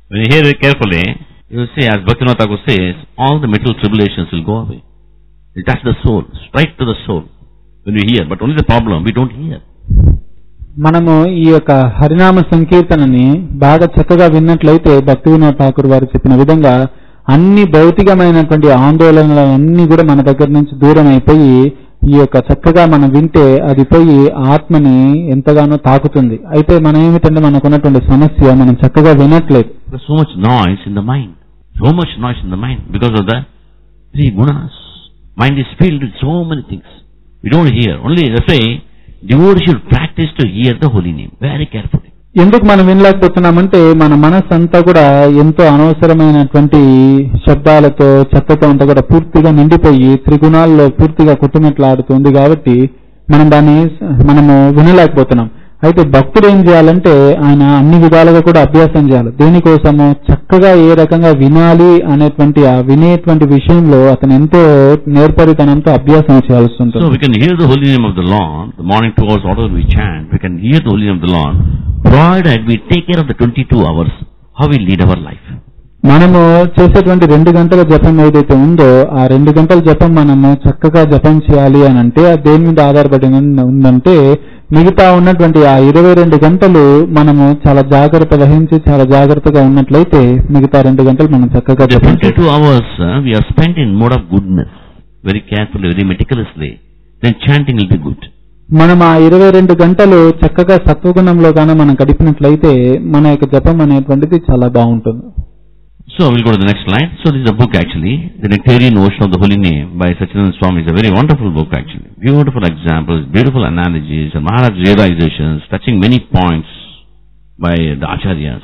When you hear it carefully, you see, as Bhaktivinoda Thakur says, all the material tribulations will go away. It touch the soul, straight to the soul. When we hear, but only the problem, we don't hear. మనము ఈ యొక్క హరినామ సంకీర్తనని బాగా చక్కగా విన్నట్లయితే భక్తి వినోద్ ఠాకూర్ వారు చెప్పిన విధంగా అన్ని భౌతికమైనటువంటి ఆందోళనలు అన్ని కూడా మన దగ్గర నుంచి దూరం అయిపోయి ఈ యొక్క చక్కగా మనం వింటే అది పోయి ఆత్మని ఎంతగానో తాకుతుంది అయితే మనం ఏమిటంటే మనకున్నటువంటి సమస్య మనం చక్కగా వినట్లేదు There's so much noise in the mind. So much noise in the mind because of the three gunas. Mind is filled with so many things. We don't hear. Only, that's why, devotee should practice to hear the holy name very carefully. ఎందుకు మనం వినలేకపోతున్నామంటే మన మనస్సు అంతా కూడా ఎంతో అనవసరమైనటువంటి శబ్దాలతో చెత్తతో అంతా కూడా పూర్తిగా నిండిపోయి త్రిగుణాల్లో పూర్తిగా కుట్టుమెట్లాడుతుంది కాబట్టి మనం దాన్ని మనము వినలేకపోతున్నాం అయితే భక్తుడు ఏం చేయాలంటే ఆయన అన్ని విధాలుగా కూడా అభ్యాసం చేయాలి దేనికోసము చక్కగా ఏ రకంగా వినాలి అనేటువంటి ఆ వినేటువంటి విషయంలో అతను ఎంతో నేర్పరితనంతో అభ్యాసం చేయాల్సి So ఉంటుంది we can hear the holy name of the Lord, the morning two hours, whatever we chant, we can hear the holy name of the Lord, provided we take care of the 22 hours, how we lead our life. మనము చేసేటువంటి రెండు గంటల జపం ఏదైతే ఉందో ఆ రెండు గంటల జపం మనము చక్కగా జపం చేయాలి అని అంటే అది దేని మీద ఆధారపడి ఉన్- ఉందంటే మిగతా ఉన్నటువంటి ఆ ఇరవై రెండు గంటలు మనము చాలా జాగ్రత్త వహించి చాలా జాగ్రత్తగా ఉన్నట్లయితే మిగతా రెండు గంటలు మనం చక్కగా The జపం 22 hours uh, we are spent in mode of goodness, very carefully, very meticulously, then chanting will be good. మనం ఆ ఇరవై రెండు గంటలు చక్కగా సత్వగుణంలో గాన మనం గడిపినట్లయితే మన యొక్క జపం అనేటువంటిది చాలా బాగుంటుంది So we'll go to the next slide. So this is a book actually, The Nectarian Ocean of the Holy Name by Sachidanand Swami. It's a very wonderful book actually. Beautiful examples, beautiful analogies, and Maharaj realizations, touching many points by the Acharyas.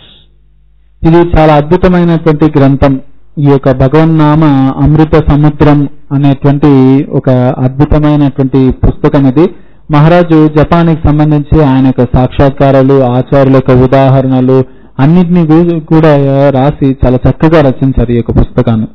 ఇది చాలా అద్భుతమైనటువంటి గ్రంథం ఈ యొక్క భగవన్నామ అమృత సముద్రం అనేటువంటి ఒక అద్భుతమైనటువంటి పుస్తకం ఇది మహారాజు జపానికి సంబంధించి ఆయన యొక్క సాక్షాత్కారాలు ఆచార్యుల యొక్క ఉదాహరణలు అన్నిటినీ గు- కూడా రాసి చాలా చక్కగా రచించారు ఈ యొక్క పుస్తకాన్ని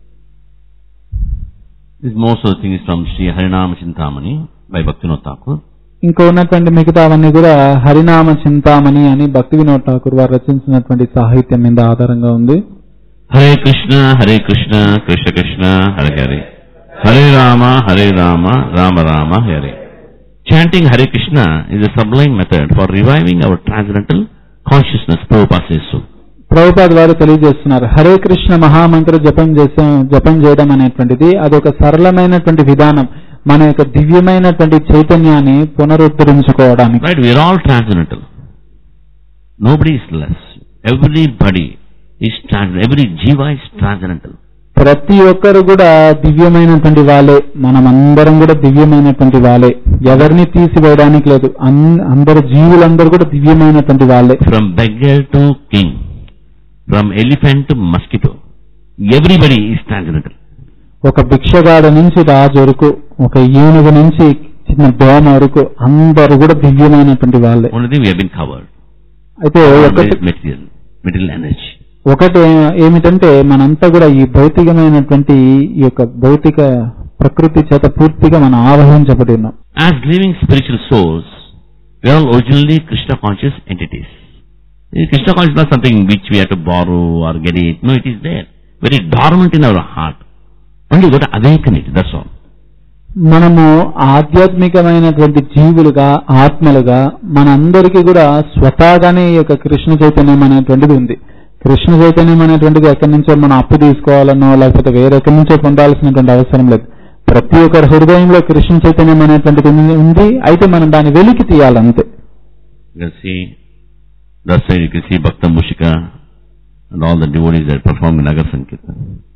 This most of the things from Sri Harinama Chintamani by Bhaktivinoda Thakur. ఇంకా ఉన్నటువంటి మిగతావన్నీ కూడా హరినామ చింతామణి అని భక్తి వినోద్ ఠాకూర్ వారు రచించినటువంటి సాహిత్యం మీద ఆధారంగా ఉంది Hare Krishna, Hare Krishna, Krishna Krishna, Hare Hare. Hare Rama, Hare Rama, Rama Rama, Hare. Chanting Hare Krishna is a sublime method for reviving our transcendental consciousness, Prabhupada says so. Prabhupad వారు తెలియజేస్తున్నారు హరే కృష్ణ మహామంత్ర జపం చేసే జపం చేయడం అనేటువంటిది అదొక సరళమైనటువంటి విధానం మన యొక్క దివ్యమైనటువంటి చైతన్యాన్ని పునరుద్ధరించుకోవడానికి Right? We are all transcendental. Nobody is less. Everybody is transcendental. Every jiva is transcendental. ప్రతి ఒక్కరు కూడా దివ్యమైనటువంటి వాళ్ళే మనమందరం కూడా దివ్యమైనటువంటి వాళ్ళే ఎవరిని తీసివేయడానికి లేదు అన్- అందరు జీవులందరూ కూడా దివ్యమైనటువంటి వాళ్ళే From beggar to king, from elephant to mosquito, everybody is transcendental. ఒక భిక్షగాడు నుంచి రాజు వరకు ఒక ఏనుగు నుంచి చిన్న దోమ వరకు అందరూ కూడా దివ్యమైనటువంటి వాళ్ళే Only thing we have been covered. అయితే ఒకటి Always material, material energy. ఒకటి ఏమిటంటే మనంతా కూడా ఈ భౌతికమైనటువంటి ఈ యొక్క భౌతిక ప్రకృతి చేత పూర్తిగా మనం ఆవహించబడి ఉన్నాం As living spiritual souls, we are all originally Krishna conscious entities. Eh, Krishna conscious is not something which we have to borrow or get it. No, it is there. Very dormant in our heart. Only we got to awaken it, that's all. మనము ఆధ్యాత్మికమైనటువంటి జీవులుగా ఆత్మలుగా మనందరికీ కూడా స్వతహాగానే ఈ యొక్క కృష్ణ చైతన్యం అనేటువంటిది ఉంది కృష్ణ చైతన్యం అనేటువంటిది ఎక్కడి నుంచో మనం అప్పు తీసుకోవాలనో లేకపోతే వేరెక్కడి నుంచో పొందాల్సినటువంటి అవసరం లేదు ప్రతి ఒక్కరి హృదయంలో కృష్ణ చైతన్యం అనేటువంటిది ఉంది- ఉంది అయితే మనం దాన్ని వెలికి తీయాలంతే You can see, that side you can see Bhakta Mushika and all the devotees that perform in Nagar Sankirtan.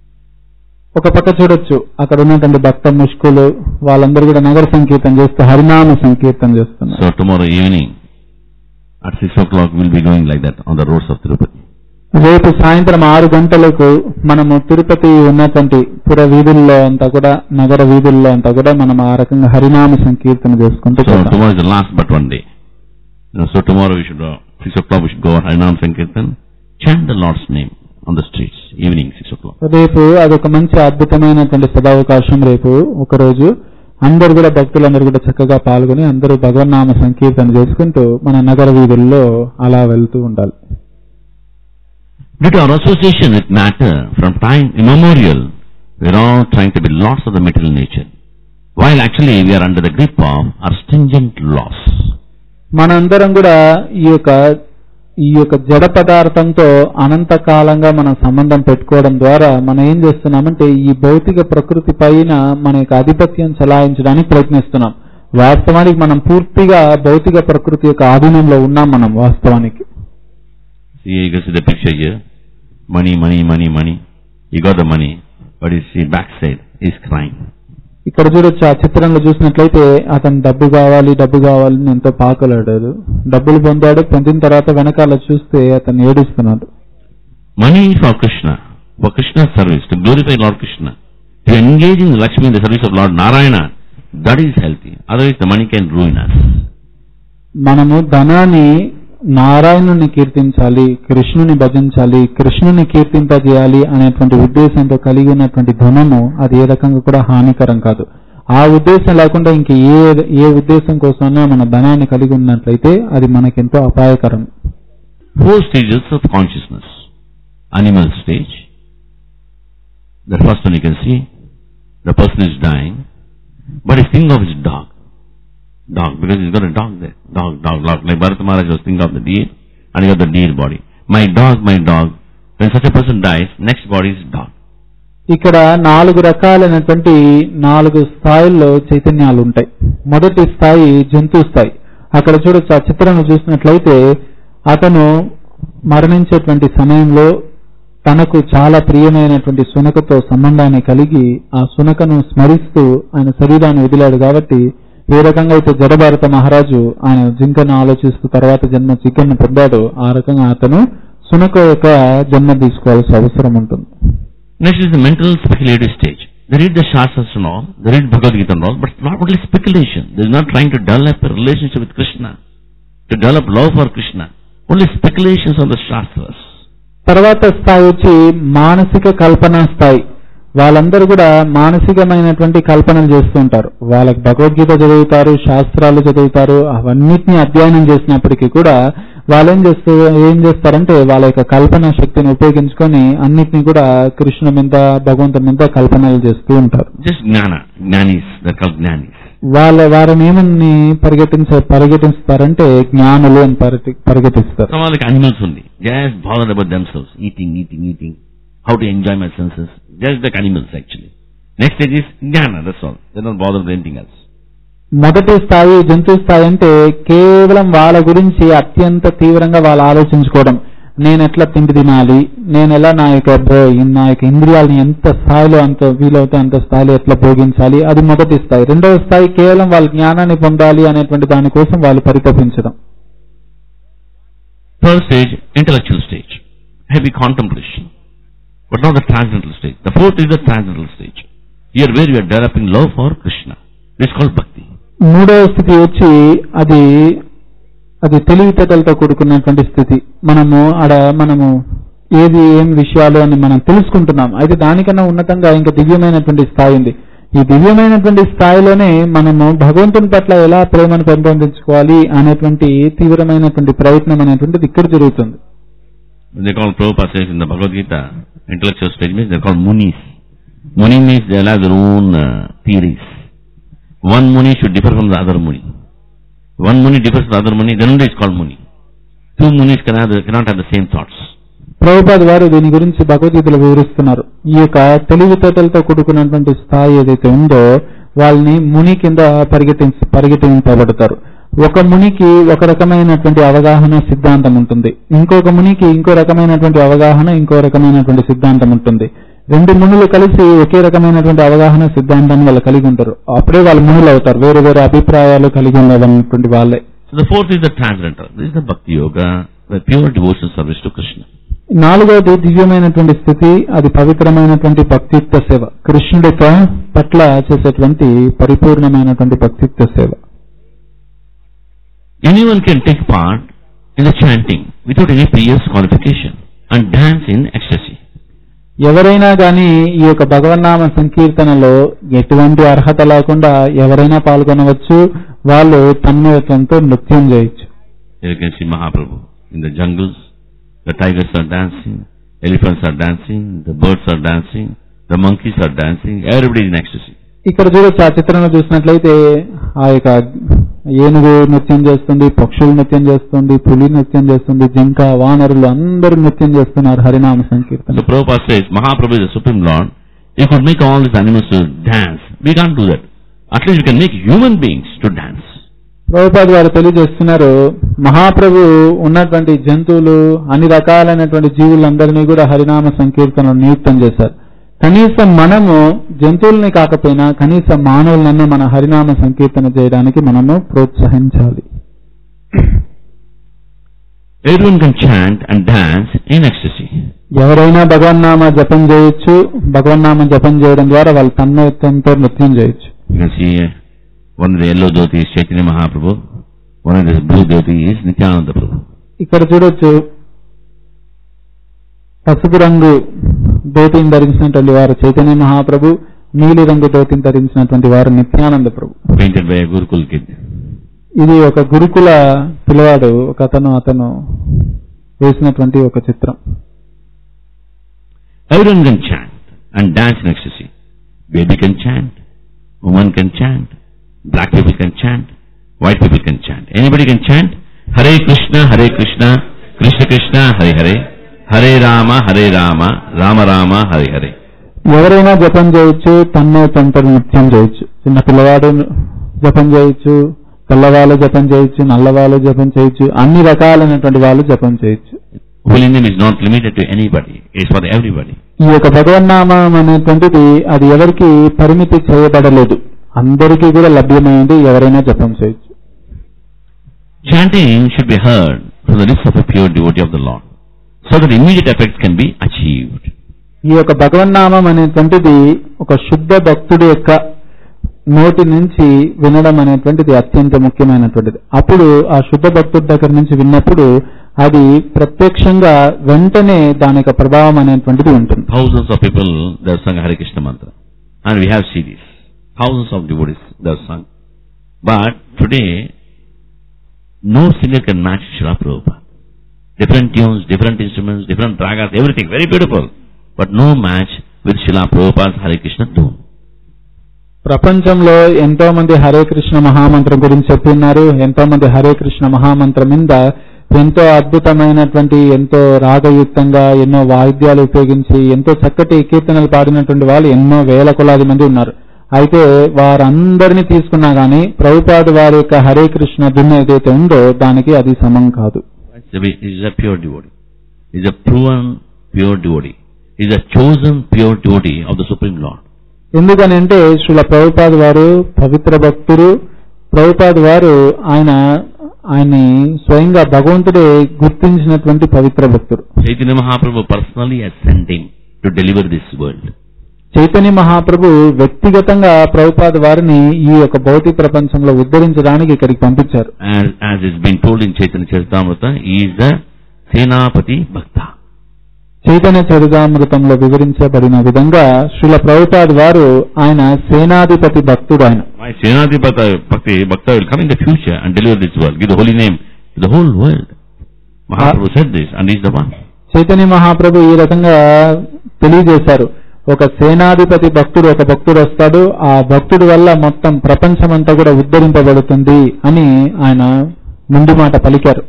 ఒక పక్క చూడొచ్చు అక్కడ ఉన్నటువంటి భక్త ముష్కులు వాళ్ళందరూ కూడా నగర సంకీర్తన చేస్తూ హరినామ సంకీర్తన చేస్తున్నారు So tomorrow evening at 6 o'clock we'll be going like that on the roads of Tirupati. రేపు సాయంత్రం ఆరు గంటలకు మనము తిరుపతి ఉన్నటువంటి పుర వీధుల్లో అంతా కూడా నగర వీధుల్లో అంతా కూడా మనం ఆ రకంగా హరినామ సంకీర్తన చేసుకుంటూ So పోతాం. tomorrow is the last but one day. You know, so tomorrow we should, uh, 6 o'clock we should go on Harinam Sankirtan, chant the Lord's name on the streets, evening 6 o'clock. రేపు అదొక మంచి అద్భుతమైనటువంటి సదావకాశం రేపు ఒక రోజు అందరు కూడా భక్తులందరూ కూడా చక్కగా పాల్గొని అందరూ భగవన్నామ సంకీర్తన చేసుకుంటూ మన నగర వీధుల్లో అలా వెళ్తూ ఉండాలి Due to our association with matter from time immemorial, we are all trying to be lords of the material nature. While actually we are under the grip of our stringent laws. మనందరం కూడా ఈ యొక్క ఈ యొక్క జడ పదార్థంతో అనంత కాలంగా మనం సంబంధం పెట్టుకోవడం ద్వారా మనం ఏం చేస్తున్నామంటే ఈ భౌతిక ప్రకృతి పైన మన యొక్క ఆధిపత్యం చలాయించడానికి ప్రయత్నిస్తున్నాం వాస్తవానికి మనం పూర్తిగా భౌతిక ప్రకృతి యొక్క ఆధీనంలో ఉన్నాం మనం వాస్తవానికి See, you can see the picture here. Money, money, money, money. You got the money, but you see backside, he's crying. ఇక్కడ చూడొచ్చు ఆ చిత్రంలో చూసినట్లయితే అతను డబ్బు కావాలి డబ్బు కావాలని ఎంతో పాకలాడాడు డబ్బులు పొందాడు పొందిన తర్వాత వెనకాల చూస్తే అతను ఏడుస్తున్నాడు Money for Krishna, for Krishna's service, to glorify Lord Krishna, to engage in Lakshmi in the service of Lord Narayana, that is healthy. Otherwise the money can ruin us. మనము ధనాన్ని నారాయణుని కీర్తించాలి కృష్ణుని భజించాలి కృష్ణుని కీర్తింపజేయాలి అనేటువంటి ఉద్దేశంతో కలిగి ఉన్నటువంటి ధనము అది ఏ రకంగా కూడా హానికరం కాదు ఆ ఉద్దేశం లేకుండా ఇంక ఏ ఏ ఉద్దేశం కోసమైనా మన ధనాన్ని కలిగి ఉన్నట్లయితే అది మనకెంతో అపాయకరం Four stages of consciousness. Animal stage. The first one you can see, the person is dying, but he's thinking of his dog. Dog, because he's got a dog there. Dog, dog, dog. Like Bharata Maharaj was thinking of the deer, and he got the deer body. My dog, my dog. When such a person dies, next body is dog. ఇక్కడ నాలుగు రకాలైనటువంటి నాలుగు స్థాయిల్లో చైతన్యాలు ఉంటాయి మొదటి స్థాయి జంతు స్థాయి అక్కడ చూడొచ్చు ఆ చిత్రాన్ని చూసినట్లయితే అతను మరణించేటువంటి సమయంలో తనకు చాలా ప్రియమైనటువంటి సునకతో సంబంధాన్ని కలిగి ఆ సునకను స్మరిస్తూ ఆయన శరీరాన్ని వదిలాడు కాబట్టి ఏ రకంగా అయితే జడభారత మహారాజు ఆయన జింకను ఆలోచిస్తూ తర్వాత జన్మ జింకను పొందాడో ఆ రకంగా అతను సునక యొక్క జన్మ తీసుకోవాల్సిన అవసరం ఉంటుంది Next is the mental speculative stage. They read the Shastras and all, they read Bhagavad Gita and all, but not only speculation. They are not trying to develop a relationship with Krishna, to develop love for Krishna. Only speculations on the Shastras. తర్వాత స్థాయి వచ్చి మానసిక కల్పన స్థాయి వాళ్ళందరూ కూడా మానసికమైనటువంటి కల్పనలు చేస్తూ ఉంటారు వాళ్ళకి భగవద్గీత చదువుతారు శాస్త్రాలు చదువుతారు అవన్నిటిని అధ్యయనం చేసినప్పటికీ కూడా వాళ్ళు ఏం చేస్తూ ఏం చేస్తారంటే వాళ్ళ యొక్క కల్పన శక్తిని ఉపయోగించుకొని అన్నిటిని కూడా కృష్ణ మీద భగవంతుని మీద కల్పనలు చేస్తూ ఉంటారు Just Gnana, Gnanis, they're called Gnanis. వాళ్ళ వారిని ఏమని పరిగెట్టించ పరిగెట్టిస్తారంటే జ్ఞానులు అని పరిగె- పరిగెట్టిస్తారు Some are like animals only, just bothered about themselves, eating, eating, eating, how to enjoy my senses, just like animals actually. Next stage is Gnana, that's all. They're not bothered with anything else. మొదటి స్థాయి జంతు స్థాయి అంటే కేవలం వాళ్ళ గురించి అత్యంత తీవ్రంగా వాళ్ళు ఆలోచించుకోవడం నేను ఎట్లా తిండి తినాలి నేను ఎలా నా యొక్క భో- నా యొక్క ఇంద్రియాలని ఎంత స్థాయిలో అంత వీలవుతే అంత స్థాయిలో ఎట్లా భోగించాలి అది మొదటి స్థాయి రెండవ స్థాయి కేవలం వాళ్ళ జ్ఞానాన్ని పొందాలి అనేటువంటి దానికోసం వాళ్ళు పరితపించడం Third stage, intellectual stage, heavy contemplation, but not the transcendental stage. The fourth is the transcendental stage. Here where you are developing love for Krishna. This is called bhakti. మూడవ స్థితి వచ్చి అది అది తెలివితేటలతో కూడుకున్నటువంటి స్థితి మనము ఆడ మనము ఏది ఏం విషయాలు అని మనం తెలుసుకుంటున్నాం అయితే దానికన్నా ఉన్నతంగా ఇంకా దివ్యమైనటువంటి స్థాయి ఉంది ఈ దివ్యమైనటువంటి స్థాయిలోనే మనము భగవంతుని పట్ల ఎలా ప్రేమను పెంపొందించుకోవాలి అనేటువంటి తీవ్రమైనటువంటి ప్రయత్నం అనేటువంటిది ఇక్కడ జరుగుతుంది They call Prabhupada says in the Bhagavad Gita, intellectual stage means they're called munis. Muni means they'll have their own uh, theories. One muni should differ from the other muni. One muni differs from the other muni, then only it's called muni. Two munis can have the, cannot have the same thoughts. Prabhupada వారు దీని గురించి భగవద్గీతలో వివరిస్తున్నారు ఈ యొక్క తెలివితేటలతో కూడుకున్నటువంటి స్థాయి ఏదైతే ఉందో వాళ్ళని ముని కింద పరిగెత్తించ పరిగెత్తింపబడతారు ఒక మునికి ఒక రకమైనటువంటి అవగాహన సిద్ధాంతం ఉంటుంది ఇంకొక మునికి ఇంకో రకమైనటువంటి అవగాహన ఇంకో రకమైనటువంటి సిద్ధాంతం ఉంటుంది రెండు మునులు కలిసి ఒకే రకమైనటువంటి అవగాహన సిద్ధాంతాన్ని వాళ్ళు కలిగి ఉంటారు అప్పుడే వాళ్ళు మునులు అవుతారు వేరు వేరే అభిప్రాయాలు కలిగి ఉన్నటువంటి వాళ్ళే So the fourth is the transcendental. This is the Bhakti Yoga, the pure devotional service to Krishna. నాలుగవది దివ్యమైనటువంటి స్థితి అది పవిత్రమైనటువంటి భక్తిత్వ సేవ కృష్ణుడి యొక్క పట్ల చేసేటువంటి పరిపూర్ణమైనటువంటి భక్తిత్వ సేవ Anyone can take part in the chanting without any previous qualification and dance in ecstasy. ఎవరైనా గాని ఈ యొక్క భగవన్నామ సంకీర్తనలో ఎటువంటి అర్హత లేకుండా ఎవరైనా పాల్గొనవచ్చు వాళ్ళు తన్మయత్వంతో నృత్యం చేయొచ్చు You can see Mahaprabhu in the jungles, the tigers are dancing, Elephants are dancing, the birds are dancing, the monkeys are dancing, everybody is in ecstasy. ఇక్కడ చూడొచ్చు ఆ చిత్రంలో చూసినట్లయితే ఆ యొక్క ఏనుగు నృత్యం చేస్తుంది పక్షులు నృత్యం చేస్తుంది పులి నృత్యం చేస్తుంది జింక వానరులు అందరూ నృత్యం చేస్తున్నారు హరినామ సంకీర్తన So Prabhupada says, Mahaprabhu is the Supreme Lord. You could make all these animals to dance. We can't do that. At least you can make human beings to dance. Prabhupad వారు తెలియజేస్తున్నారు మహాప్రభు ఉన్నటువంటి జంతువులు అన్ని రకాలైనటువంటి జీవులందరినీ కూడా హరినామ సంకీర్తనలు నియుక్తం చేశారు కనీసం మనము జంతువుల్ని కాకపోయినా కనీసం మానవులన్నా మన హరినామ సంకీర్తన చేయడానికి మనము ప్రోత్సహించాలి Everyone can chant and dance in ecstasy. ఎవరైనా భగవన్నామ జపం చేయొచ్చు భగవన్నామ జపం చేయడం ద్వారా వాళ్ళు తన్మయత్వంతో నృత్యం చేయొచ్చు You can see uh, one of the yellow dhoti is Chaitanya Mahaprabhu, one of the blue dhoti is Nityananda Prabhu. ఇక్కడ చూడొచ్చు పసుపు రంగు ధోతిని ధరించినటువంటి వారు చైతన్య మహాప్రభు నీలి రంగు ధోతిని ధరించినటువంటి వారు నిత్యానంద ప్రభు painted by a Gurukul kid. ఇది ఒక గురుకుల పిల్లవాడు ఒక అతను అతను వేసినటువంటి ఒక చిత్రం Everyone can chant and dance in ecstasy. Baby can chant, woman can chant, black people can chant, white people can chant. Anybody can chant Hare Krishna, Hare Krishna, Krishna Krishna, Hare Hare, Hare Rama, Hare Rama, Rama Rama, Hare Hare. ఎవరైనా జపం చేయొచ్చు తన్మయత్వంతో నృత్యం చేయొచ్చు చిన్న పిల్లవాడు జపం చేయొచ్చు తెల్లవాళ్ళు జపం చేయొచ్చు నల్లవాళ్ళు జపం చేయొచ్చు అన్ని రకాలైనటువంటి వాళ్ళు జపం చేయొచ్చు Holy name is not limited to anybody. It's for everybody. ఈ యొక్క భగవన్నామం అనేటువంటిది అది ఎవరికి పరిమితి చేయబడలేదు అందరికీ కూడా లభ్యమైంది ఎవరైనా జపం చేయొచ్చు Chanting should be heard from the lips of a pure devotee of the Lord, so that immediate effects can be achieved. ఈ యొక్క భగవన్నామం అనేటువంటిది ఒక శుద్ధ భక్తుడి యొక్క నోటి నుంచి వినడం అనేటువంటిది అత్యంత ముఖ్యమైనటువంటిది అప్పుడు ఆ శుద్ధ భక్తుడి దగ్గర నుంచి విన్నప్పుడు అది ప్రత్యక్షంగా వెంటనే దాని యొక్క ప్రభావం అనేటువంటిది ఉంటుంది Thousands of people they have sung Hare Krishna mantra, and we have CDs. Thousands of devotees they have sung, but today no singer can match Srila Prabhupada. Different tunes, different instruments, different ragas, everything very beautiful, but no match with Srila Prabhupada's Hare Krishna tune. ప్రపంచంలో ఎంతో మంది హరే కృష్ణ మహామంత్రం గురించి చెప్తున్నారు ఎంతో మంది హరే కృష్ణ మహామంత్రం మీద ఎంతో అద్భుతమైనటువంటి ఎంతో రాగయుక్తంగా ఎన్నో వాయిద్యాలు ఉపయోగించి ఎంతో చక్కటి కీర్తనలు పాడినటువంటి వాళ్ళు ఎన్నో వేల కొలాది మంది ఉన్నారు అయితే వారందరినీ తీసుకున్నా గానీ ప్రభుపాద వారి యొక్క హరే కృష్ణ దున్న ఏదైతే ఉందో దానికి అది సమం కాదు He is a pure devotee. He is a proven pure devotee. He is a chosen pure devotee of the Supreme Lord. ఎందుకనంటే శ్రీల ప్రభుపాద్ వారు పవిత్ర భక్తుడు ప్రభుపాద్ వారు ఆయన ఆయన్ని స్వయంగా భగవంతుడే గుర్తించినటువంటి పవిత్ర భక్తుడు Chaitanya Mahaprabhu personally has sent him to deliver this world. Chaitanya మహాప్రభు వ్యక్తిగతంగా ప్రభుపాద్ వారిని ఈ యొక్క భౌతిక ప్రపంచంలో ఉద్ధరించడానికి ఇక్కడికి పంపించారు As, as is been told in Chaitanya Charitamrita, he is the Senapati Bhakta. Chaitanya చరితామృతంలో వివరించబడిన విధంగా శ్రీల ప్రభుపాద్ వారు ఆయన సేనాధిపతి భక్తుడు ఆయన My Senapati Bhakti, Bhakta will come in the future and deliver this world, give the holy name to the whole world. Mahaprabhu said this and he is the one. Chaitanya మహాప్రభు ఈ రకంగా తెలియజేశారు ఒక సేనాధిపతి భక్తుడు ఒక భక్తుడు వస్తాడు ఆ భక్తుడి వల్ల మొత్తం ప్రపంచమంతా కూడా ఉద్ధరింపబడుతుంది అని ఆయన ముందు మాట పలికారు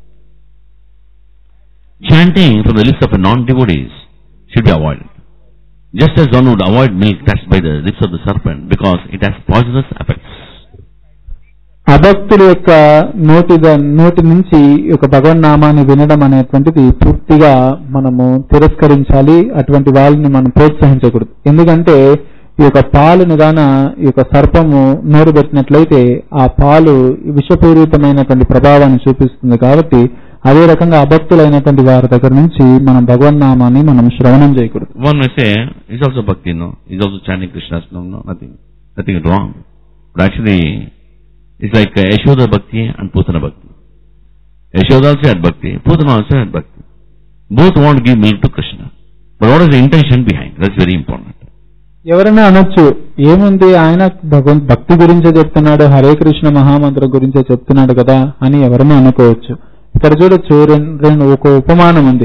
Chanting from the lips of a non-devotees should be avoided. Just as one would avoid milk touched by the lips of the serpent because it has poisonous effects. అభక్తుడి యొక్క నోటి ద- నోటి నుంచి ఈ యొక్క భగవన్నామాన్ని వినడం అనేటువంటిది పూర్తిగా మనము తిరస్కరించాలి అటువంటి వాళ్ళని మనం ప్రోత్సహించకూడదు ఎందుకంటే ఈ యొక్క పాలును గాన ఈ యొక్క సర్పము నోరు పెట్టినట్లయితే ఆ పాలు విషపూరితమైనటువంటి ప్రభావాన్ని చూపిస్తుంది కాబట్టి అదే రకంగా అభక్తులైనటువంటి వారి దగ్గర నుంచి మనం భగవన్నామాన్ని మనం శ్రవణం చేయకూడదు One may say, it's also bhakti, no? It's also chanting Krishna's name, no? Nothing. Nothing wrong. But actually, it's like uh, Yashoda Bhakti and Putana Bhakti. Yashoda also had Bhakti, Putana also had Bhakti. Both want to give milk to Krishna. But what is the intention behind? That's very important. ఎవరైనా అనొచ్చు ఏముంది ఆయన భగవంత్ భక్తి గురించే చెప్తున్నాడు హరే కృష్ణ మహామంత్రం గురించే చెప్తున్నాడు కదా అని ఎవరైనా అనుకోవచ్చు ఇక్కడ చూడొచ్చు రెండు రెండు ఒక ఉపమానం ఉంది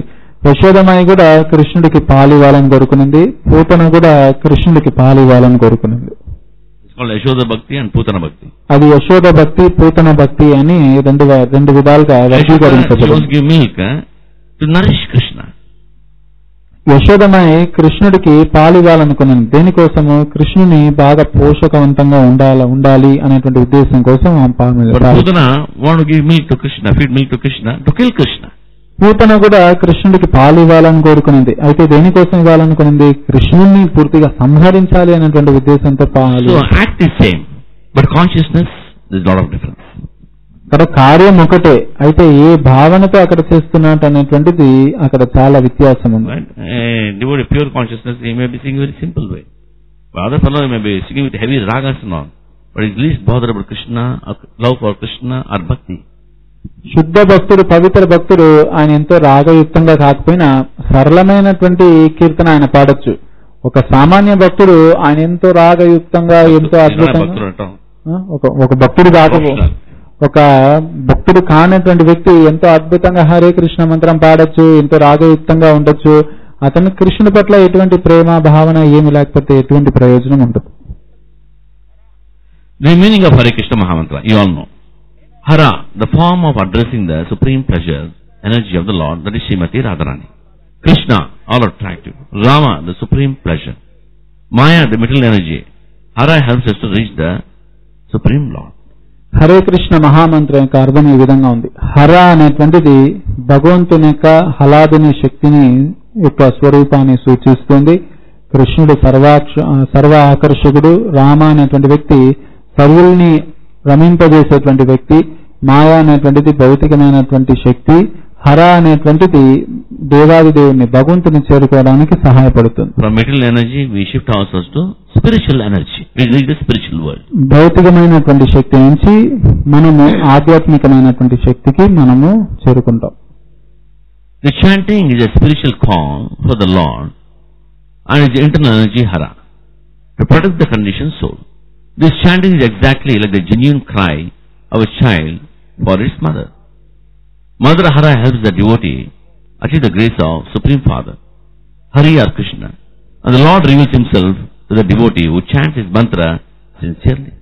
యశోదమాయి కూడా కృష్ణుడికి పాలు ఇవ్వాలని కోరుకునింది పూతన కూడా కృష్ణుడికి పాలు ఇవ్వాలని కోరుకునింది It's called Yashoda Bhakti and Putana Bhakti. అది యశోద భక్తి పూతన భక్తి అని రెండు వ- రెండు విధాలుగా Yashoda, she wants వర్గీకరించబడింది to give milk eh, to nourish Krishna. యశోదమాయి కృష్ణుడికి పాలు ఇవ్వాలనుకున్నాను దేనికోసము కృష్ణుని బాగా పోషకవంతంగా ఉండాలి ఉండాలి అనేటువంటి ఉద్దేశం కోసం ఆ పాలు But పాలు- Putana want to give milk to Krishna, feed milk to Krishna, to kill Krishna. Putana కూడా కృష్ణుడికి పాలు ఇవ్వాలని కోరుకునింది అయితే దేనికోసం ఇవ్వాలనుకునింది కృష్ణుడిని పూర్తిగా సంహరించాలి అనేటువంటి ఉద్దేశంతో పాలు So act is same, but consciousness, there's a lot of difference. అక్కడ కార్యం ఒకటే అయితే ఏ భావనతో అక్కడ చేస్తున్నట్టు అనేటువంటిది అక్కడ చాలా వ్యత్యాసం ఉంది Right? A devotee pure consciousness, he may be singing very simple way. But other fellow may be singing with heavy ragas and all. But he's least bothered about Krishna, or love for Krishna, or bhakti. శుద్ధ భక్తుడు పవిత్ర భక్తుడు ఆయన ఎంతో రాగయుక్తంగా కాకపోయినా సరళమైనటువంటి కీర్తన ఆయన పాడొచ్చు ఒక సామాన్య భక్తుడు ఆయన ఎంతో రాగయుక్తంగా ఎంతో He's not a అద్భుతంగా bhakta at all. ఆ, ఒక ఒక భక్తుడు కాకపో Professional. ఒక భక్తుడు కానటువంటి వ్యక్తి ఎంతో అద్భుతంగా హరే కృష్ణ మంత్రం పాడొచ్చు ఎంతో రాగయుక్తంగా ఉండొచ్చు అతను కృష్ణుడి పట్ల ఎటువంటి ప్రేమ భావన ఏమి లేకపోతే ఎటువంటి ప్రయోజనం ఉండదు The meaning of Hare Krishna Mahamantra, you all know. Hara, the form of addressing the supreme pleasure, energy of the Lord, that is Srimati Radharani. Krishna, all attractive. Rama, the supreme pleasure. Maya, the material energy. Hara helps us to reach the supreme Lord. Hare Krishna మహామంత్రం యొక్క అర్థం ఈ విధంగా ఉంది హర అనేటువంటిది భగవంతుని యొక్క హలాదుని శక్తిని యొక్క స్వరూపాన్ని సూచిస్తుంది కృష్ణుడు సర్వాక్ష సర్వ ఆకర్షకుడు రామ అనేటువంటి వ్యక్తి సర్వుల్ని రమింపజేసేటువంటి వ్యక్తి మాయా అనేటువంటిది భౌతికమైనటువంటి శక్తి హర అనేటువంటిది దేవాది దేవుణ్ణి భగవంతుని చేరుకోవడానికి సహాయపడుతుంది From material energy, we shift ourselves to spiritual energy. We reach the spiritual world. భౌతికమైనటువంటి శక్తి నుంచి మనము ఆధ్యాత్మికమైనటువంటి శక్తికి మనము చేరుకుంటాం The chanting is a spiritual call for the Lord and is the internal energy hara to protect the conditioned soul. This chanting is exactly like the genuine cry of a child for its mother. Mother Hara helps the devotee achieve the grace of Supreme Father, Hari or Krishna, and the Lord reveals himself to the devotee who chants his mantra sincerely.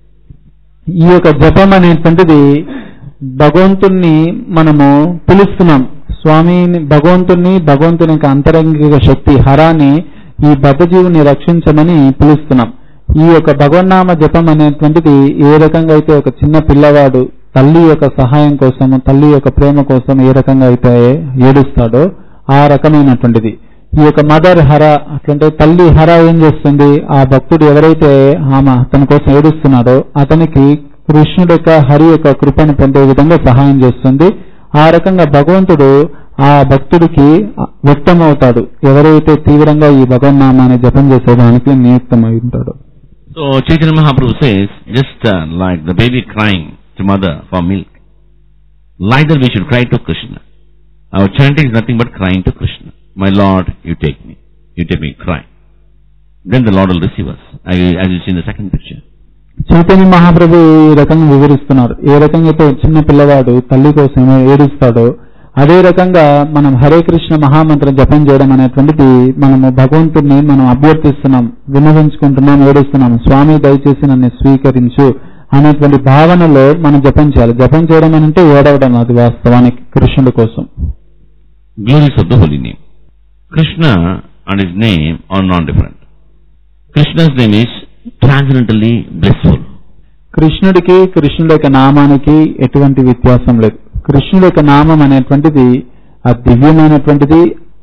ఈ యొక్క జపం అనేటువంటిది భగవంతుణ్ణి మనము పిలుస్తున్నాం స్వామిని భగవంతుణ్ణి భగవంతుని యొక్క అంతరంగిక శక్తి హరాన్ని ఈ బద్ధజీవుని రక్షించమని పిలుస్తున్నాం ఈ యొక్క భగవన్నామ జపం అనేటువంటిది ఏ రకంగా అయితే ఒక చిన్న పిల్లవాడు తల్లి యొక్క సహాయం కోసము తల్లి యొక్క ప్రేమ కోసం ఏ రకంగా అయితే ఏడుస్తాడో ఆ రకమైనటువంటిది ఈ యొక్క మదర్ హర అట్లంటే తల్లి హర ఏం చేస్తుంది ఆ భక్తుడు ఎవరైతే ఆమె తన కోసం ఏడుస్తున్నాడో అతనికి కృష్ణుడు యొక్క హరి యొక్క కృపను పొందే విధంగా సహాయం చేస్తుంది ఆ రకంగా భగవంతుడు ఆ భక్తుడికి వ్యక్తమవుతాడు ఎవరైతే తీవ్రంగా ఈ భగవన్నామాన్ని జపం చేసేదానికి నియుక్తమై ఉంటాడో So Chaitanya Mahaprabhu says, just uh, like the baby crying to mother for milk, like that we should cry to Krishna. Our chanting is nothing but crying to Krishna. My Lord, you take me. You take me, cry. Then the Lord will receive us, as you as you see in the second picture. Chaitanya మహాప్రభు ఈ రకంగా వివరిస్తున్నారు ఏ రకంగా అయితే చిన్న పిల్లవాడు తల్లి కోసం ఏడుస్తాడో అదే రకంగా మనం హరే కృష్ణ మహామంత్రం జపం చేయడం అనేటువంటిది మనము భగవంతుడిని మనం అభ్యర్థిస్తున్నాం విన్నవించుకుంటున్నాం ఏడుస్తున్నాం స్వామి దయచేసి నన్ను స్వీకరించు అనేటువంటి భావనలో మనం జపం చేయాలి జపం చేయడం అని అంటే ఏడవడం అది వాస్తవానికి కృష్ణుడి కోసం Glories of the holy name. Krishna and his name are non-different. Krishna's name is transcendentally blissful. కృష్ణుడికి కృష్ణుడి యొక్క నామానికి ఎటువంటి వ్యత్యాసం లేదు కృష్ణుడి యొక్క నామం అనేటువంటిది ఆ దివ్యమైనటువంటిది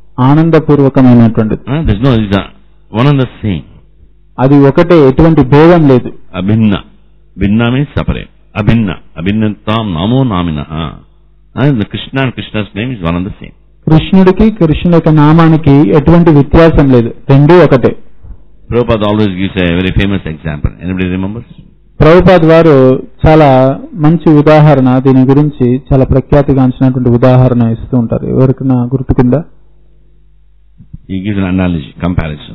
ఆనందపూర్వకమైనటువంటిది Uh, there's no, it's uh, one and the same. అది ఒకటే ఎటువంటి భేదం లేదు Abhinna. Bhinna means separate. Abhinna. Abhinnantam namo namina. And the Krishna and Krishna's name is one and the same. కృష్ణుడికి కృష్ణుడి యొక్క నామానికి ఎటువంటి వ్యత్యాసం లేదు రెండూ ఒకటే Prabhupada always gives a very famous example. Anybody remembers? Prabhupad వారు చాలా మంచి ఉదాహరణ దీని గురించి చాలా ప్రఖ్యాతిగాంచినటువంటి ఉదాహరణ ఇస్తూ ఉంటారు ఎవరికైనా గుర్తుకుందా He gives an analogy, comparison.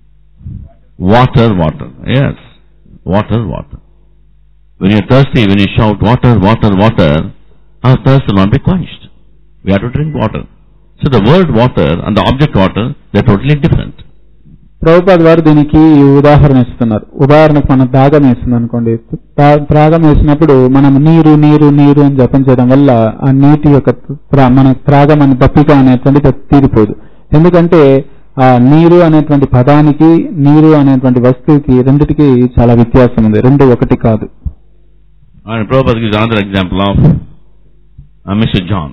Water, water. Yes. Water, water. When you're thirsty, when you shout water, water, water, our thirst will not be quenched. We have to drink water. So the word water and the object water, they're totally different. Prabhupad వారు దీనికి ఈ ఉదాహరణ ఇస్తున్నారు ఉదాహరణకు మనం త్రాగం వేస్తుంది అనుకోండి త్రా- త్రాగం వేసినప్పుడు మనం నీరు నీరు నీరు అని జపం చేయడం వల్ల ఆ నీటి యొక్క త్రా- మన త్రాగం అనే దప్పిక అనేటువంటి తీరిపోదు ఎందుకంటే ఆ నీరు అనేటువంటి పదానికి నీరు అనేటువంటి వస్తువుకి రెండిటికి చాలా వ్యత్యాసం ఉంది రెండు ఒకటి కాదు And Prabhupada gives another example of uh, Mr. John.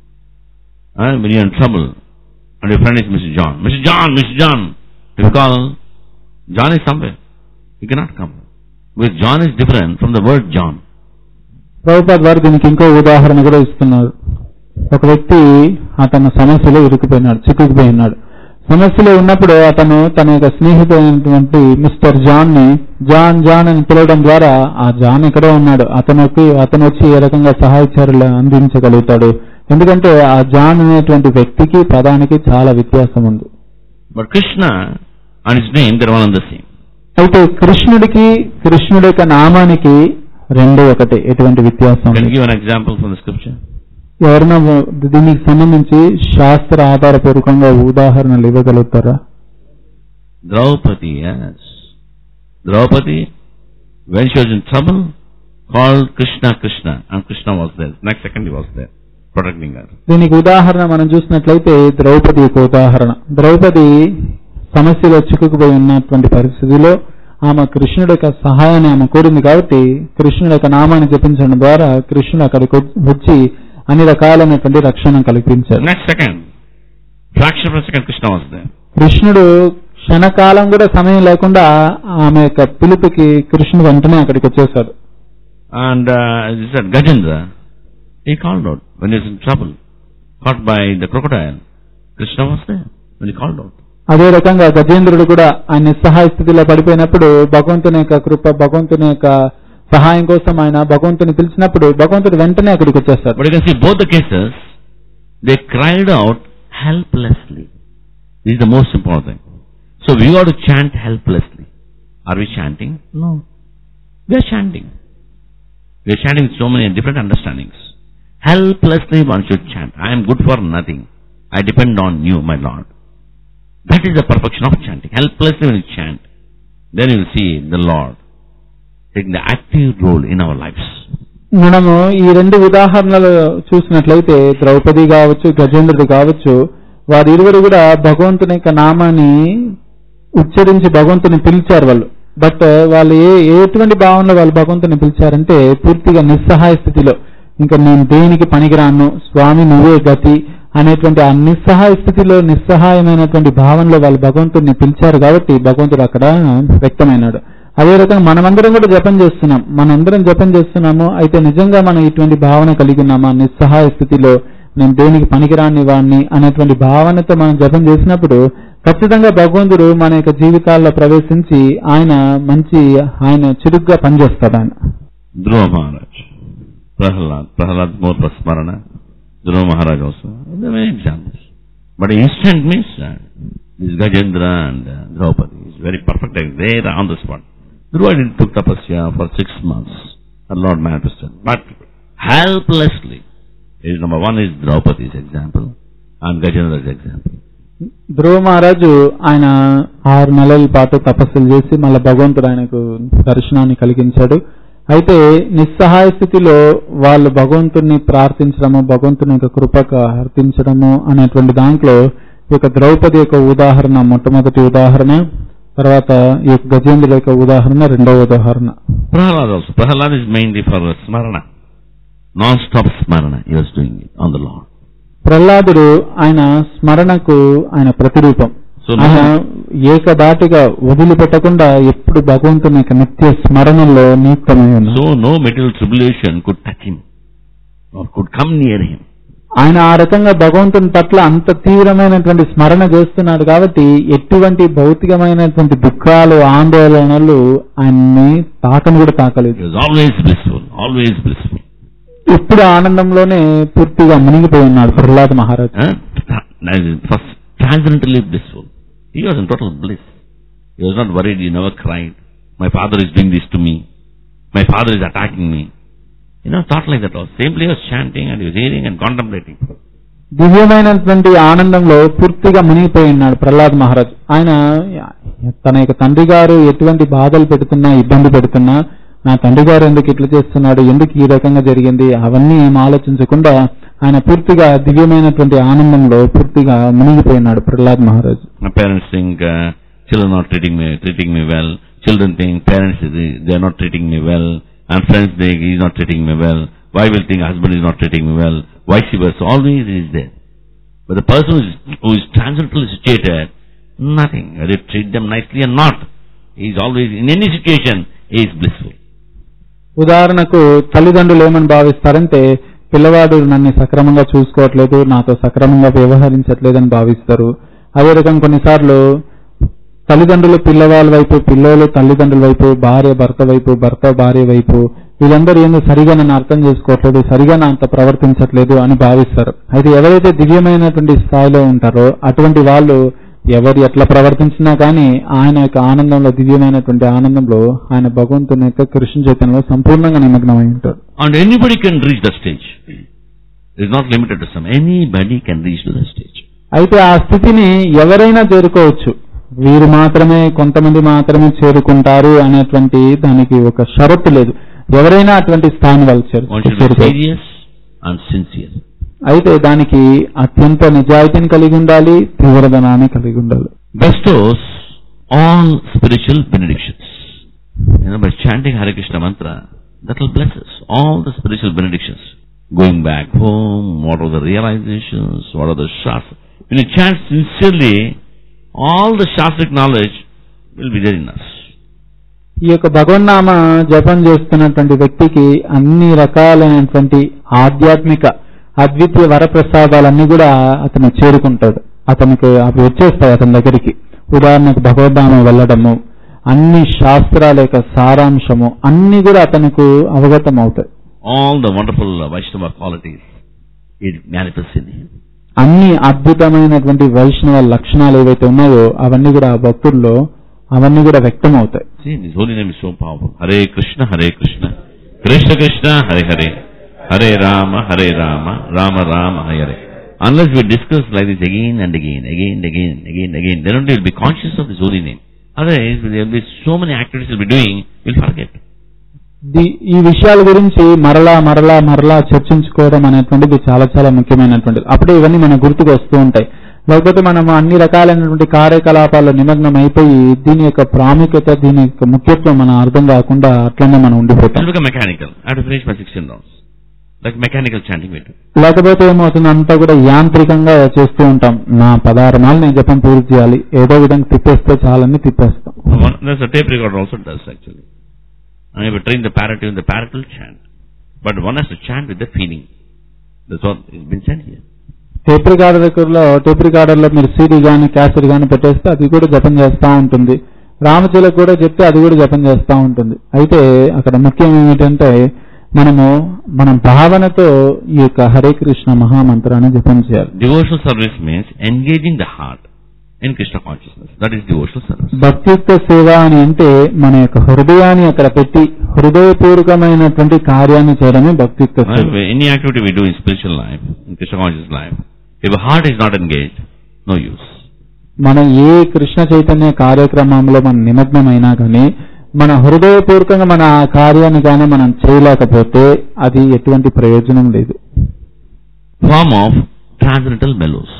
Uh, when you're in trouble, and your friend is Mr. John. Mr. John, Mr. John. If you call, John is somewhere. He cannot come. Because John is different from the word John. Prabhupad వారు దీనికి ఇంకో ఉదాహరణ కూడా ఇస్తున్నారు ఒక వ్యక్తి అతను సమస్యలో ఇరుక్కుపోయినాడు చిక్కుకుపోయినాడు సమస్యలో ఉన్నప్పుడు అతను తన యొక్క స్నేహితుడైనటువంటి మిస్టర్ జాన్ ని జాన్ జాన్ అని పిలవడం ద్వారా ఆ జాన్ ఎక్కడో ఉన్నాడు అతనికి అతను వచ్చి ఏ రకంగా సహాయ చర్యలు అందించగలుగుతాడు ఎందుకంటే ఆ జాన్ అనేటువంటి వ్యక్తికి పదానికి చాలా వ్యత్యాసం ఉంది But Krishna and his name, they're one and the same. అయితే కృష్ణుడికి కృష్ణుడి యొక్క నామానికి రెండు ఒకటే ఎటువంటి వ్యత్యాసం Can you లేదు. give an example from the scripture? ఎవరైనా దీనికి సంబంధించి శాస్త్ర ఆధారపూర్వకంగా ఉదాహరణలు ఇవ్వగలుగుతారా Draupadi, yes. Draupadi, when she was in trouble, called Krishna Krishna, and Krishna was there. Next second he was there, protecting her. దీనికి ఉదాహరణ మనం చూసినట్లయితే ద్రౌపది యొక్క ఉదాహరణ ద్రౌపది సమస్యలో చిక్కుకుపోయి ఉన్నటువంటి పరిస్థితిలో ఆమె కృష్ణుడి యొక్క సహాయాన్ని ఆమె కోరింది కాబట్టి కృష్ణుడి యొక్క నామాన్ని జపించడం ద్వారా కృష్ణుడు అక్కడికి వచ్చి అన్ని రకాలైనటువంటి రక్షణ కల్పించారు Next second, fraction of a second, Krishna was there. కృష్ణుడు క్షణకాలం కూడా సమయం లేకుండా ఆమె యొక్క పిలుపుకి కృష్ణుడు వెంటనే అక్కడికి వచ్చేసాడు And uh, as he said, Gajendra, he called out when he was in trouble, caught by the crocodile. Krishna was there when he called out. అదే రకంగా గజేంద్రుడు కూడా ఆయన నిస్సహాయ స్థితిలో పడిపోయినప్పుడు భగవంతుని యొక్క కృప భగవంతుని యొక్క సహాయం కోసం ఆయన భగవంతుని పిలిచినప్పుడు భగవంతుడు వెంటనే అక్కడికి వచ్చేస్తాడు But you can see both the cases, they cried out helplessly. This is the most important thing. So we got to chant helplessly. Are we chanting? No. We are chanting. We are chanting with so many different understandings. Helplessly one should chant. I am good for nothing. I depend on you, my Lord. That is the perfection of chanting. Helplessly when you chant, then you will see the Lord taking the active role in our lives. మనము ఈ రెండు ఉదాహరణలు చూసినట్లయితే ద్రౌపది కావచ్చు గజేంద్రుడు కావచ్చు వారి ఇరువురు కూడా భగవంతుని యొక్క నామాన్ని ఉచ్చరించి భగవంతుని పిలిచారు వాళ్ళు బట్ వాళ్ళు ఏ ఎటువంటి భావనలో వాళ్ళు భగవంతుని పిలిచారంటే పూర్తిగా నిస్సహాయ స్థితిలో ఇంకా నేను దేనికి పనికిరాను స్వామి నువ్వే గతి అనేటువంటి ఆ నిస్సహాయ స్థితిలో నిస్సహాయమైనటువంటి భావనలో వాళ్ళు భగవంతుడిని పిలిచారు కాబట్టి భగవంతుడు అక్కడ వ్యక్తమైనాడు అదే రకంగా మనమందరం కూడా జపం చేస్తున్నాం మనందరం జపం చేస్తున్నాము అయితే నిజంగా మనం ఇటువంటి భావన కలిగి ఉన్నామా నిస్సహాయ స్థితిలో నేను దేనికి పనికిరాని వాడిని అనేటువంటి భావనతో మనం జపం చేసినప్పుడు ఖచ్చితంగా భగవంతుడు మన యొక్క జీవితాల్లో ప్రవేశించి ఆయన మంచి ఆయన చురుగ్గా పనిచేస్తాడు ఆయన Dhruva Maharaj, Prahlad, Prahlad more Prasmarana, Dhruva Maharaj also. There are many examples. But instant means uh, this Gajendra and uh, Draupadi is very perfect. like There on the spot. Dhruva did took tapasya for six months. The Lord manifested. But helplessly. Is number one is Draupadi's example and Gajendra's example. ధ్రువ మహారాజు ఆయన ఆరు నెలల పాటు తపస్సులు చేసి మళ్ళీ భగవంతుడు ఆయనకు దర్శనాన్ని కలిగించాడు అయితే నిస్సహాయ స్థితిలో వాళ్ళు భగవంతుణ్ణి ప్రార్థించడము భగవంతుని యొక్క కృపకు అర్థించడము అనేటువంటి దాంట్లో ఈ యొక్క ద్రౌపది యొక్క ఉదాహరణ మొట్టమొదటి ఉదాహరణ తర్వాత ఈ యొక్క గజేంద్రుడి యొక్క ఉదాహరణ రెండవ ఉదాహరణ Prahlad also. Prahlad is mainly for uh, Smarana. Non-stop Smarana he was doing it on the Lord. ప్రహ్లాదుడు ఆయన స్మరణకు ఆయన ప్రతిరూపం So ఆయన now, ఏకదాటిగా వదిలిపెట్టకుండా ఎప్పుడు భగవంతుని యొక్క నిత్య స్మరణలో నియుక్తమై ఉన్నాడు so no material tribulation could touch him or could come near him. ఆయన ఆ రకంగా భగవంతుని పట్ల అంత తీవ్రమైనటువంటి స్మరణ చేస్తున్నాడు కాబట్టి ఎటువంటి భౌతికమైనటువంటి దుఃఖాలు ఆందోళనలు ఆయన్ని తాకని కూడా He తాకలేదు was always blissful, always blissful. ఎప్పుడు ఆనందంలోనే పూర్తిగా మునిగిపోయి ఉన్నాడు Prahlad Maharaj Huh? That is First, transcendently blissful. He was in total bliss. He was not worried, he never cried. My father is doing this to me. My father is attacking me. You know, thought like that. Also. Simply he was chanting and he was hearing and contemplating. దివ్యమైనటువంటి ఆనందంలో పూర్తిగా మునిగిపోయి ఉన్నాడు ప్రహ్లాద్ మహారాజ్ ఆయన తన యొక్క తండ్రి గారు ఎటువంటి బాధలు పెడుతున్నా ఇబ్బంది పెడుతున్నా నా తండ్రి గారు ఎందుకు ఇట్లా చేస్తున్నాడు ఎందుకు ఈ రకంగా జరిగింది అవన్నీ ఏం ఆలోచించకుండా ఆయన పూర్తిగా దివ్యమైనటువంటి ఆనందంలో పూర్తిగా మునిగిపోయినాడు Prahlad Maharaj My parents think uh, children not treating me treating me well. Children think parents they are not treating me well. And friends think he is not treating me well. Wife will think husband is not treating me well. Vice versa. Always it is there. But the person who is, who is transcendentally situated, nothing. Whether you treat them nicely or not, he is always in any situation he is blissful. ఉదాహరణకు తల్లిదండ్రులు ఏమని భావిస్తారంటే పిల్లవాడు నన్ను సక్రమంగా చూసుకోవట్లేదు నాతో సక్రమంగా వ్యవహరించట్లేదని భావిస్తారు అదే రకం కొన్నిసార్లు తల్లిదండ్రులు పిల్లవాళ్ళ వైపు పిల్లలు తల్లిదండ్రుల వైపు భార్య భర్త వైపు భర్త భార్య వైపు వీళ్ళందరూ ఏందో సరిగా నన్ను అర్థం చేసుకోవట్లేదు సరిగా నాతో ప్రవర్తించట్లేదు అని భావిస్తారు అయితే ఎవరైతే దివ్యమైనటువంటి స్థాయిలో ఉంటారో అటువంటి వాళ్ళు ఎవరు ఎట్లా ప్రవర్తించినా కానీ ఆయన యొక్క ఆనందంలో దివ్యమైనటువంటి ఆనందంలో ఆయన భగవంతుని యొక్క కృష్ణ చైతన్యంలో సంపూర్ణంగా నిమగ్నమై ఉంటారు And anybody can reach the stage. It is not limited to some. Anybody can reach to the stage. అయితే ఆ స్థితిని ఎవరైనా చేరుకోవచ్చు వీరు మాత్రమే కొంతమంది మాత్రమే చేరుకుంటారు అనేటువంటి దానికి ఒక షరతు లేదు ఎవరైనా అటువంటి స్థాయిని వాళ్ళు చేరు- One should be చేరుకోవచ్చు serious and sincere. అయితే దానికి అత్యంత నిజాయితీని కలిగి ఉండాలి తీవ్రదనాన్ని కలిగి ఉండాలి bestows all spiritual benedictions. You know, by chanting Hare Krishna mantra, that will bless us. All the spiritual benedictions. Going back home, what are the realizations, what are the shastra. When you chant sincerely, all the shastric knowledge will be there in us. ఈ యొక్క భగవన్నామ జపం చేస్తున్నటువంటి వ్యక్తికి అన్ని రకాలైనటువంటి ఆధ్యాత్మిక అద్వితీయ వరప్రసాదాలన్నీ కూడా అతను చేరుకుంటాడు అతనికి అవి వచ్చేస్తాయి అతని దగ్గరికి ఉదాహరణకు భగవద్ధామ వెళ్ళడము అన్ని శాస్త్రాల యొక్క సారాంశము అన్ని కూడా అతనికి అవగతం అవుతాయి All the wonderful uh, Vaishnava qualities, it manifests in him. అన్ని అద్భుతమైనటువంటి వైష్ణవ లక్షణాలు ఏవైతే ఉన్నాయో అవన్నీ కూడా ఆ భక్తుల్లో అవన్నీ కూడా వ్యక్తం అవుతాయి See, his holy name is so powerful. Hare Krishna, Hare Krishna, Krishna Krishna, Hare Hare, Hare Rama, Hare Rama, Rama Rama, Hare Hare. Unless we discuss like this again and again, again, again, again, again, then only we'll be conscious of his holy name. Otherwise, there will be so many activities we'll be doing, we'll forget. The- ఈ విషయాల గురించి మరలా మరలా మరలా చర్చించుకోవడం అనేటువంటిది చాలా చాలా ముఖ్యమైనటువంటిది అప్పుడే ఇవన్నీ మన గుర్తుకు వస్తూ ఉంటాయి లేకపోతే మనం అన్ని రకాలైనటువంటి కార్యకలాపాల్లో నిమగ్నం అయిపోయి దీని యొక్క ప్రాముఖ్యత దీని యొక్క ముఖ్యత్వం మనం అర్థం కాకుండా అట్లనే మనం It'll ఉండిపోతాం become mechanical. I have to finish my 16 rounds. Like mechanical chanting we do. లేకపోతే ఏమవుతుంది అంతా కూడా యాంత్రికంగా చేస్తూ ఉంటాం నా పదహారు నాళ్ళు నేను జపం పూర్తి చేయాలి ఏదో విధంగా తిప్పేస్తే చాలని తిప్పేస్తాం One, there's a tape recorder also does actually. And if you train the parrot, even the parrot will chant. But one has to chant with the feeling. That's what has been said here. Tape recorder దగ్గరలో tape recorder లో మీరు CD గాని cassette గాని పెట్టేస్తే అది కూడా జపం చేస్తా ఉంటుంది రామచిలకు కూడా చెప్తే అది కూడా జపం చేస్తా ఉంటుంది అయితే అక్కడ ముఖ్యం ఏమిటంటే మనము మన భావనతో ఈ యొక్క హరే కృష్ణ మహామంత్రాన్ని జపం చేయాలి Devotional service means engaging the heart in Krishna consciousness. That is devotional service. భక్తియుక్త సేవ అని అంటే మన యొక్క హృదయాన్ని అక్కడ పెట్టి హృదయపూర్వకమైనటువంటి కార్యాన్ని చేయడమే భక్తియుక్త సేవ Uh, Any activity we do in spiritual life, in Krishna conscious life, if the heart is not engaged, no use. మనం ఏ కృష్ణ చైతన్య కార్యక్రమంలో మనం నిమగ్నమైనా కానీ మన హృదయపూర్వకంగా మన ఆ కార్యాన్ని కానీ మనం చేయలేకపోతే అది ఎటువంటి ప్రయోజనం లేదు Form of transcendental mellows.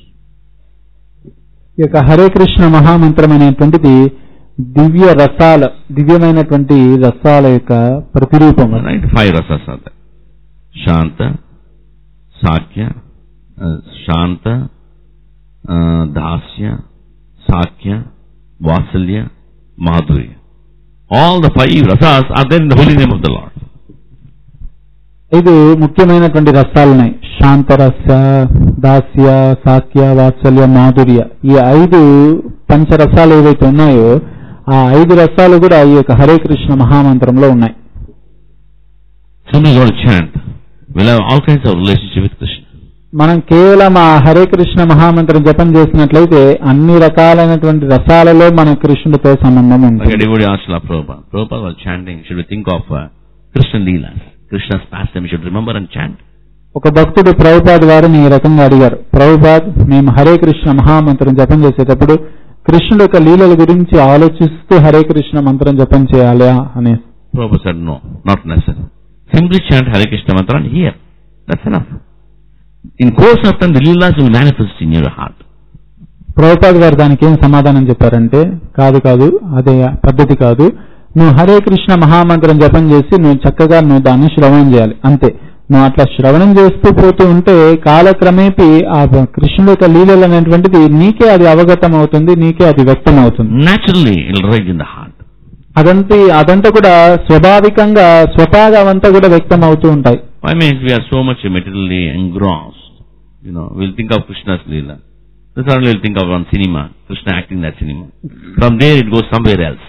ఈ యొక్క హరే కృష్ణ మహామంత్రం అనేటువంటిది దివ్య రసాల దివ్యమైనటువంటి రసాల యొక్క ప్రతిరూపం అది. Right? Five rasas are there. Shanta, Sakya, uh, Shanta, uh, Dasya, Sakya, Vasalya, Madhurya. All the five rasas are there in the holy name of the Lord. ఐదు ముఖ్యమైనటువంటి రసాలు ఉన్నాయి శాంతరస్య దాస్య సాక్య వాత్సల్య మాధుర్య ఈ ఐదు పంచరసాలు ఏవైతే ఉన్నాయో ఆ ఐదు రసాలు కూడా ఈ యొక్క హరే కృష్ణ మహామంత్రంలో ఉన్నాయి Somebody is going to chant. We'll have all kinds of relationship with Krishna. మనం కేవలం ఆ హరే కృష్ణ మహామంత్రం జపం చేసినట్లయితే అన్ని రకాలైనటువంటి రసాలలో మన కృష్ణుడితో సంబంధం Like a ఉంటుంది devotee asked Srila Prabhupada. Prabhupada was chanting, should we think of uh, Krishna Leelas, Krishna's pastime, we should remember and chant. ఒక భక్తుడు ప్రభుపాద్ వారిని ఈ రకంగా అడిగారు ప్రభుపాద్ మేము హరే కృష్ణ మహామంత్రం జపం చేసేటప్పుడు కృష్ణుడు యొక్క లీలల గురించి ఆలోచిస్తూ హరే కృష్ణ మంత్రం జపం చేయాలా అని Prabhupada said, no, not necessary. Simply chant Hare Krishna mantra and hear. That's enough. In course of time, the Leelas will manifest in your heart. Prabhupad గారు దానికి ఏం సమాధానం చెప్పారంటే కాదు కాదు అదే పద్ధతి కాదు నువ్వు హరే కృష్ణ మహామంత్రం జపం చేసి నువ్వు చక్కగా నువ్వు దాన్ని శ్రవణం చేయాలి అంతే నువ్వు అట్లా శ్రవణం చేస్తూ పోతూ ఉంటే కాలక్రమేపీ ఆ కృష్ణుడు యొక్క లీలలు అనేటువంటిది నీకే అది అవగతం అవుతుంది నీకే అది వ్యక్తం అవుతుంది Naturally, it will rise in the heart. అదంతా అదంతా కూడా స్వాభావికంగా స్వతహాగా అవంతా కూడా వ్యక్తం అవుతూ ఉంటాయి Why means we are so much materially engrossed. You know, we'll think of Krishna's Leela. Then suddenly we'll think of one cinema, Krishna acting that cinema. From there it goes somewhere else.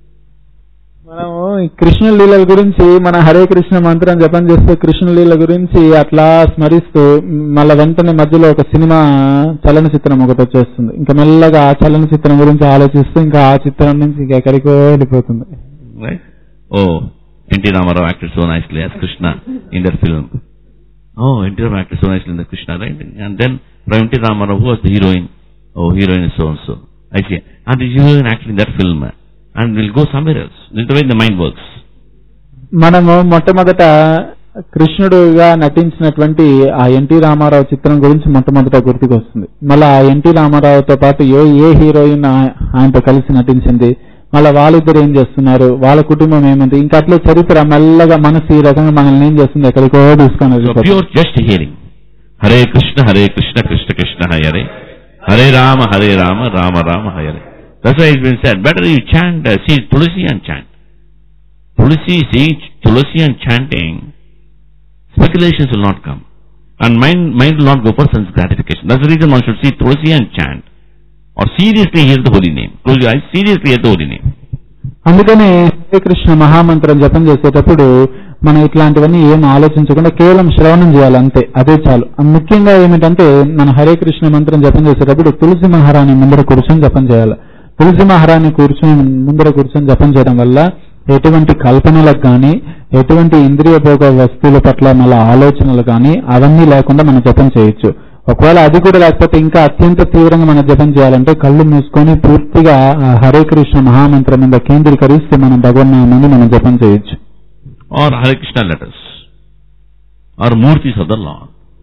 మనము ఈ కృష్ణ లీలల గురించి మన హరే కృష్ణ మంత్రం జపం చేస్తే కృష్ణ లీల గురించి అట్లా స్మరిస్తూ మళ్ళా వెంటనే మధ్యలో ఒక సినిమా చలనచిత్రం ఒకటి వచ్చేస్తుంది ఇంకా మెల్లగా ఆ చలనచిత్రం గురించి ఆలోచిస్తూ ఇంకా ఆ చిత్రం నుంచి ఇంకా ఎక్కడికో వెళ్ళిపోతుంది Right? Oh, N.T. Ramarao acted so nicely as Krishna in that film. Oh, N.T. Ramarao acted so nicely in the Krishna, right? And then from N.T. Ramarao, who was the heroine? Oh, heroine is so and so. I see. And the heroine acted in that film. And we'll go somewhere else. This is the way the mind works. మనము మొట్టమొదట కృష్ణుడుగా నటించినటువంటి ఆ NT Ramarao చిత్రం గురించి మొట్టమొదట గుర్తుకు వస్తుంది మళ్ళీ ఆ ఎన్టీ రామారావుతో పాటు ఏ ఏ హీరోయిన్ ఆ- ఆయనతో కలిసి నటించింది మళ్ళీ వాళ్ళిద్దరు ఏం చేస్తున్నారు వాళ్ళ కుటుంబం ఏముంది ఇంకా అట్లే చరిత్ర మెల్లగా మనసు ఈ రకంగా మనల్ని ఏం చేస్తుంది ఎక్కడికో తీసుకొని So వెళ్ళిపోతుంది. pure just hearing. Hare Krishna, Hare Krishna, Krishna Krishna, Hare Hare Rama, Hare Rama, Rama Rama, Hare. That's why it's been said, better you chant, uh, see Tulsi and chant. Tulsi, see Tulsi and chanting, speculations will not come. And mind, mind will not go for sense gratification. That's the reason one should see Tulsi and chant. Or seriously hear the holy name. Close your eyes, seriously hear the holy name. అందుకనే హరే కృష్ణ మహామంత్రం జపం చేసేటప్పుడు మనం ఇట్లాంటివన్నీ ఏం ఆలోచించకుండా కేవలం శ్రవణం చేయాలి అంతే అదే చాలు ఆ ముఖ్యంగా ఏమిటంటే మన హరే కృష్ణ మంత్రం జపం చేసేటప్పుడు తులసి మహారాణి ముందర కూర్చొని జపం చేయాలి తులసి మహారాణి కూర్చొని ముందర కూర్చొని జపం చేయడం వల్ల ఎటువంటి కల్పనలకు కానీ ఎటువంటి ఇంద్రియ భోగ వస్తువుల పట్ల మళ్ళీ ఆలోచనలు కానీ అవన్నీ లేకుండా మనం జపం చేయొచ్చు ఒకవేళ అది కూడా లేకపోతే ఇంకా అత్యంత తీవ్రంగా మనం జపం చేయాలంటే కళ్ళు మూసుకొని పూర్తిగా ఆ హరే కృష్ణ మహామంత్రం మీద కేంద్రీకరిస్తే మనం భగవన్నామాన్ని మనం జపం చేయొచ్చు Or Hare Krishna letters. Or Murtis of the Lord.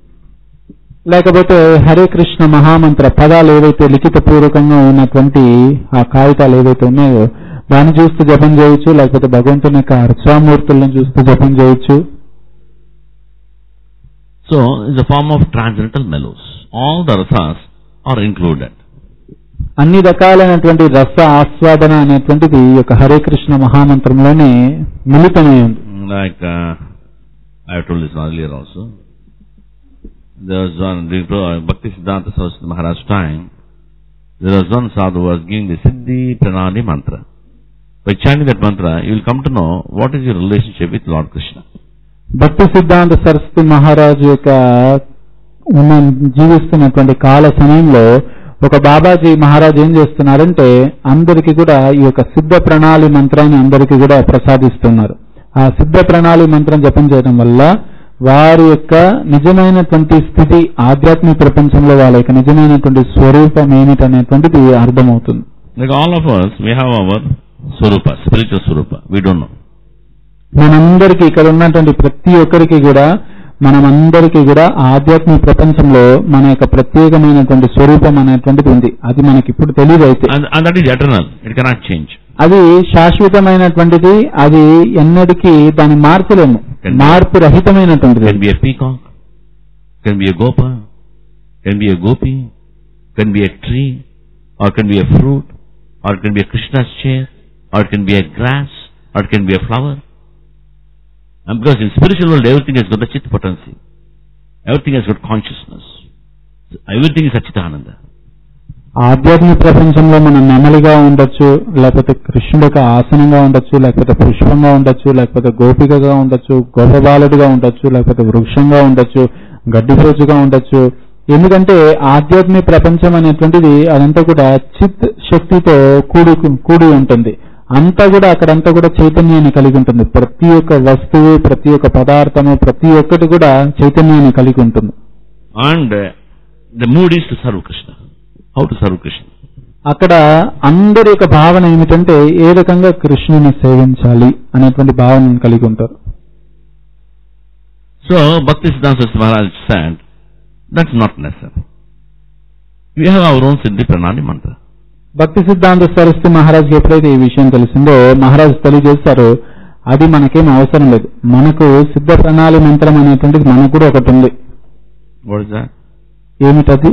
లేకపోతే హరే కృష్ణ మహామంత్ర పదాలు ఏవైతే లిఖిత పూర్వకంగా ఉన్నటువంటి ఆ కాగితాలు ఏవైతే ఉన్నాయో దాన్ని చూస్తూ జపం చేయొచ్చు లేకపోతే భగవంతుని యొక్క అర్చామూర్తులను చూస్తూ జపం చేయొచ్చు So, it's a form of transcendental mellows. All the rasas are included. అన్ని రకాలైనటువంటి రస ఆస్వాదన అనేటువంటిది ఈ యొక్క హరే కృష్ణ మహామంత్రంలోనే మిళితమై ఉంది Like, uh, I have told this earlier also. There was one, during Pro- Bhakti Siddhanta Saraswati Maharaj time, there was one sadhu who was giving the Siddhi Pranali mantra. By chanting that mantra, you will come to know what is your relationship with Lord Krishna. భక్తి సిద్ధాంత సరస్వతి మహారాజు యొక్క ఉన్న జీవిస్తున్నటువంటి కాల సమయంలో ఒక బాబాజీ మహారాజ్ ఏం చేస్తున్నారంటే అందరికీ కూడా ఈ యొక్క సిద్ధ ప్రణాళి మంత్రాన్ని అందరికీ కూడా ప్రసాదిస్తున్నారు ఆ సిద్ధ ప్రణాళి మంత్రం జపం చేయడం వల్ల వారి యొక్క నిజమైనటువంటి స్థితి ఆధ్యాత్మిక ప్రపంచంలో వాళ్ళ యొక్క నిజమైనటువంటి స్వరూపం ఏమిటనేటువంటిది అర్థమవుతుంది Like all of us, we have our Swarupa, spiritual Swarupa. We don't know. మనందరికీ ఇక్కడ ఉన్నటువంటి ప్రతి ఒక్కరికి కూడా మనమందరికీ కూడా ఆధ్యాత్మిక ప్రపంచంలో మన యొక్క ప్రత్యేకమైనటువంటి స్వరూపం అనేటువంటిది ఉంది అది మనకి ఇప్పుడు తెలియదు అయితే And, and that is eternal. It cannot change. అది శాశ్వతమైనటువంటిది అది ఎన్నటికీ దాన్ని మార్చలేము మార్పు రహితమైనటువంటిది Can be a peacock, can be a gopa, can be a gopi, can be a tree, or can be a fruit, or it can be a Krishna's chair, or it can be a grass, or it can be a flower. And because in spiritual world everything has got the chit potency. Everything has got consciousness. Everything is Sachitananda. ఆధ్యాత్మిక ప్రపంచంలో మనం నెమలిగా ఉండొచ్చు లేకపోతే కృష్ణుడు యొక్క ఆసనంగా ఉండొచ్చు లేకపోతే పుష్పంగా ఉండొచ్చు లేకపోతే గోపికగా ఉండొచ్చు గోపబాలుడిగా ఉండొచ్చు లేకపోతే వృక్షంగా ఉండొచ్చు గడ్డిపోచుగా ఉండొచ్చు ఎందుకంటే ఆధ్యాత్మిక ప్రపంచం అనేటువంటిది అదంతా కూడా చిత్ శక్తితో కూడి కూడి ఉంటుంది అంతా కూడా అక్కడంతా కూడా చైతన్యాన్ని కలిగి ఉంటుంది ప్రతి ఒక్క వస్తువు ప్రతి ఒక్క పదార్థము ప్రతి ఒక్కటి కూడా చైతన్యాన్ని కలిగి ఉంటుంది And uh, the mood is to serve Krishna. How to serve Krishna? అక్కడ అందరి యొక్క భావన ఏమిటంటే ఏ రకంగా కృష్ణుని సేవించాలి అనేటువంటి భావనను కలిగి ఉంటారు So, Bhakti Siddhanta Saraswati Maharaj said, that's not necessary. We have our own Siddhi Pranali mantra. భక్తి సిద్ధాంత సరస్వతి మహారాజ్కి ఎప్పుడైతే ఈ విషయం తెలిసిందో మహారాజ్ తెలియజేస్తారు అది మనకేం అవసరం లేదు మనకు సిద్ధ ప్రణాళి మంత్రం అనేటువంటిది మనకు కూడా ఒకటి ఉంది What is that? ఏమిటది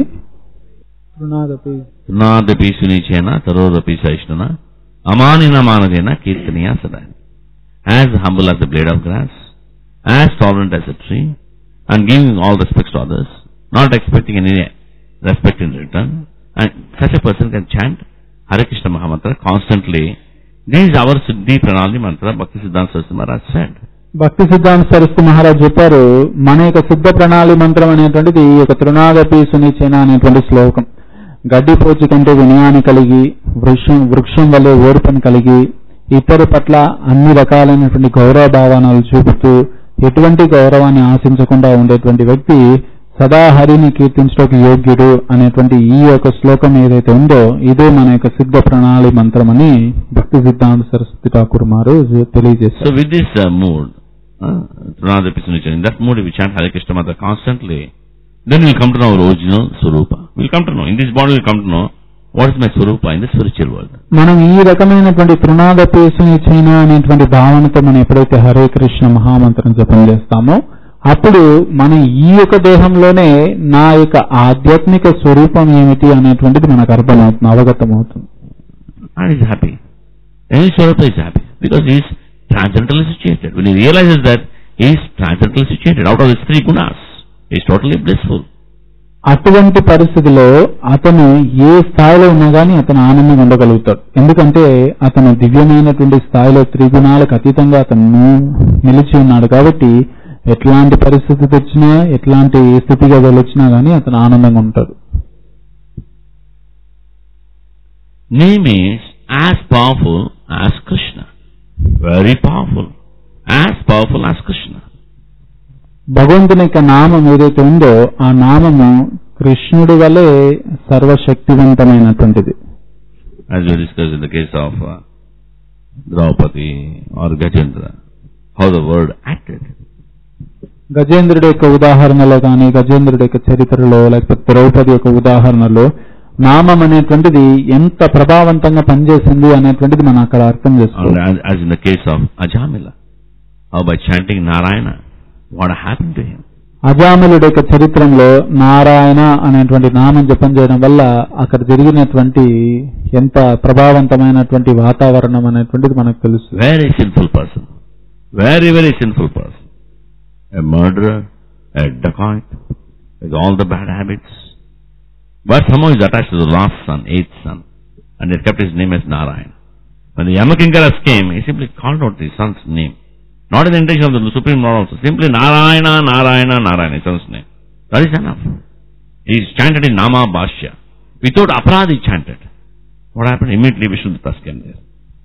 Tunadapi Sunichena Tarodapi Saishnana Amanina Manadena Kirtaniya Sada. As humble as a blade of grass, as tolerant as a tree, and giving all respects to others, not expecting any respect in return, and such a person can chant Hare Krishna Mahamantra constantly. This is our Siddhi Pranali Mantra, Bhakti Siddhanta Saraswati Maharaj said. భక్తి సిద్ధాంత సరస్వతి మహారాజ్ చెప్పారు మన యొక్క సిద్ధ ప్రణాళి మంత్రం అనేటువంటిది ఈ యొక్క తృణాదపి సునిచేన అనేటువంటి శ్లోకం గడ్డిపోచి కంటే వినయాన్ని కలిగి వృక్షం వృక్షం వల్లే ఓర్పని కలిగి ఇతరు పట్ల అన్ని రకాలైనటువంటి గౌరవ భావనలు చూపుతూ ఎటువంటి గౌరవాన్ని ఆశించకుండా ఉండేటువంటి వ్యక్తి సదా హరిని కీర్తించడానికి యోగ్యుడు అనేటువంటి ఈ యొక్క శ్లోకం ఏదైతే ఉందో ఇదే మన యొక్క సిద్ధ ప్రణాళి మంత్రం అని భక్తి సిద్ధాంత సరస్వతి ఠాకూర్ మారు తెలియజేశారు So with this uh, mood, uh, Pranadapi Sunichena, in that mood we chant Hare Krishna Mantra constantly, then we'll come to know our original Swarupa. We'll come to know, in this body we'll come to know what is my Swarupa in the spiritual world. మనం ఈ రకమైనటువంటి తృణాద పేసుని చైన అనేటువంటి భావనతో మనం ఎప్పుడైతే హరే కృష్ణ మహామంత్రం జపం చేస్తామో అప్పుడు మన ఈ యొక్క దేహంలోనే నా యొక్క ఆధ్యాత్మిక స్వరూపం ఏమిటి అనేటువంటిది మనకు అర్థమవుతుంది అవగతం అవుతుంది And he's happy. Any Swarupa is happy because he is transcendentally situated. When he realizes that he is transcendentally situated out of his three gunas, he is totally blissful. అటువంటి పరిస్థితిలో అతను ఏ స్థాయిలో ఉన్నా గానీ అతను ఆనందంగా ఉండగలుగుతాడు ఎందుకంటే అతను దివ్యమైనటువంటి స్థాయిలో త్రిగుణాలకు అతీతంగా అతను నిలిచి ఉన్నాడు కాబట్టి ఎట్లాంటి పరిస్థితి తెచ్చినా ఎట్లాంటి స్థితిగతులు వచ్చినా గానీ అతను ఆనందంగా ఉంటాడు Name is as powerful as Krishna. Very powerful. As powerful as Krishna. భగవంతుని యొక్క నామం ఏదైతే ఉందో ఆ నామము కృష్ణుడి వలె సర్వశక్తివంతమైనటువంటిది as we discussed in the case of uh, Draupadi or Gajendra, how the word acted. గజేంద్రుడి యొక్క ఉదాహరణలో కానీ గజేంద్రుడి యొక్క చరిత్రలో లేకపోతే ద్రౌపది యొక్క ఉదాహరణలో నామం అనేటువంటిది ఎంత ప్రభావవంతంగా పనిచేసింది అనేటువంటిది మనం అక్కడ అర్థం And చేసుకోవాలి as, as in the case of Ajamila, how by chanting Narayana, what happened to him? అజామిలుడి యొక్క చరిత్రలో నారాయణ అనేటువంటి నామం జపం చేయడం వల్ల అక్కడ జరిగినటువంటి ఎంత ప్రభావవంతమైనటువంటి వాతావరణం అనేటువంటిది మనకు తెలుసు Very sinful person. Very, very sinful person. A murderer, a dacoit, with all the bad habits. But somehow he's attached to the last son, eighth son, and he kept his name as Narayana. When the Yamakinkaras came, he simply called out his son's name. Not in the intention of the Supreme Lord also. Simply Narayana, Narayana, Narayana, his son's name. That is enough. He is chanted in Nama Bhashya. Without aparad he chanted. What happened? Immediately Vishnudutas came there.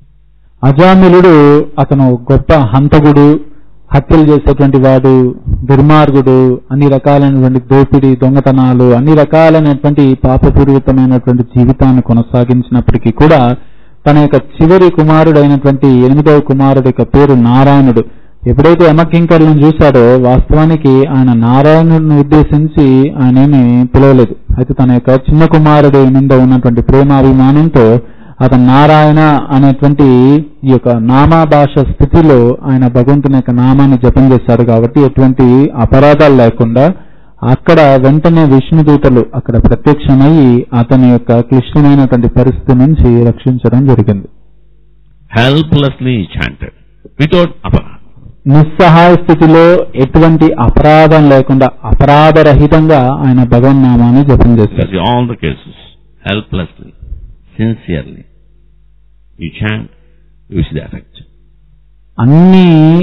అజామిలుడు అతను గొప్ప హంతకుడు హత్యలు చేసేటువంటి వాడు దుర్మార్గుడు అన్ని రకాలైనటువంటి దోపిడీ దొంగతనాలు అన్ని రకాలైనటువంటి పాపపూరితమైనటువంటి జీవితాన్ని కొనసాగించినప్పటికీ కూడా తన యొక్క చివరి కుమారుడైనటువంటి ఎనిమిదవ కుమారుడి యొక్క పేరు నారాయణుడు ఎప్పుడైతే యమకింకర్లను చూశాడో వాస్తవానికి ఆయన నారాయణుడిని ఉద్దేశించి ఆయన ఏమి పిలవలేదు అయితే తన యొక్క చిన్న కుమారుడు మీద ఉన్నటువంటి ప్రేమాభిమానంతో అతను నారాయణ అనేటువంటి ఈ యొక్క నామాభాష స్థితిలో ఆయన భగవంతుని యొక్క నామాన్ని జపం చేశాడు కాబట్టి ఎటువంటి అపరాధాలు లేకుండా అక్కడ వెంటనే విష్ణుదూతలు అక్కడ ప్రత్యక్షమయ్యి అతని యొక్క క్లిష్టమైనటువంటి పరిస్థితి నుంచి రక్షించడం జరిగింది Helplessly he chanted. Without aparad. నిస్సహాయ స్థితిలో ఎటువంటి అపరాధం లేకుండా అపరాధరహితంగా ఆయన భగవన్ నామాన్ని జపం You చేశారు see all the cases. Helplessly. Sincerely. You chant, you see the effect. అన్ని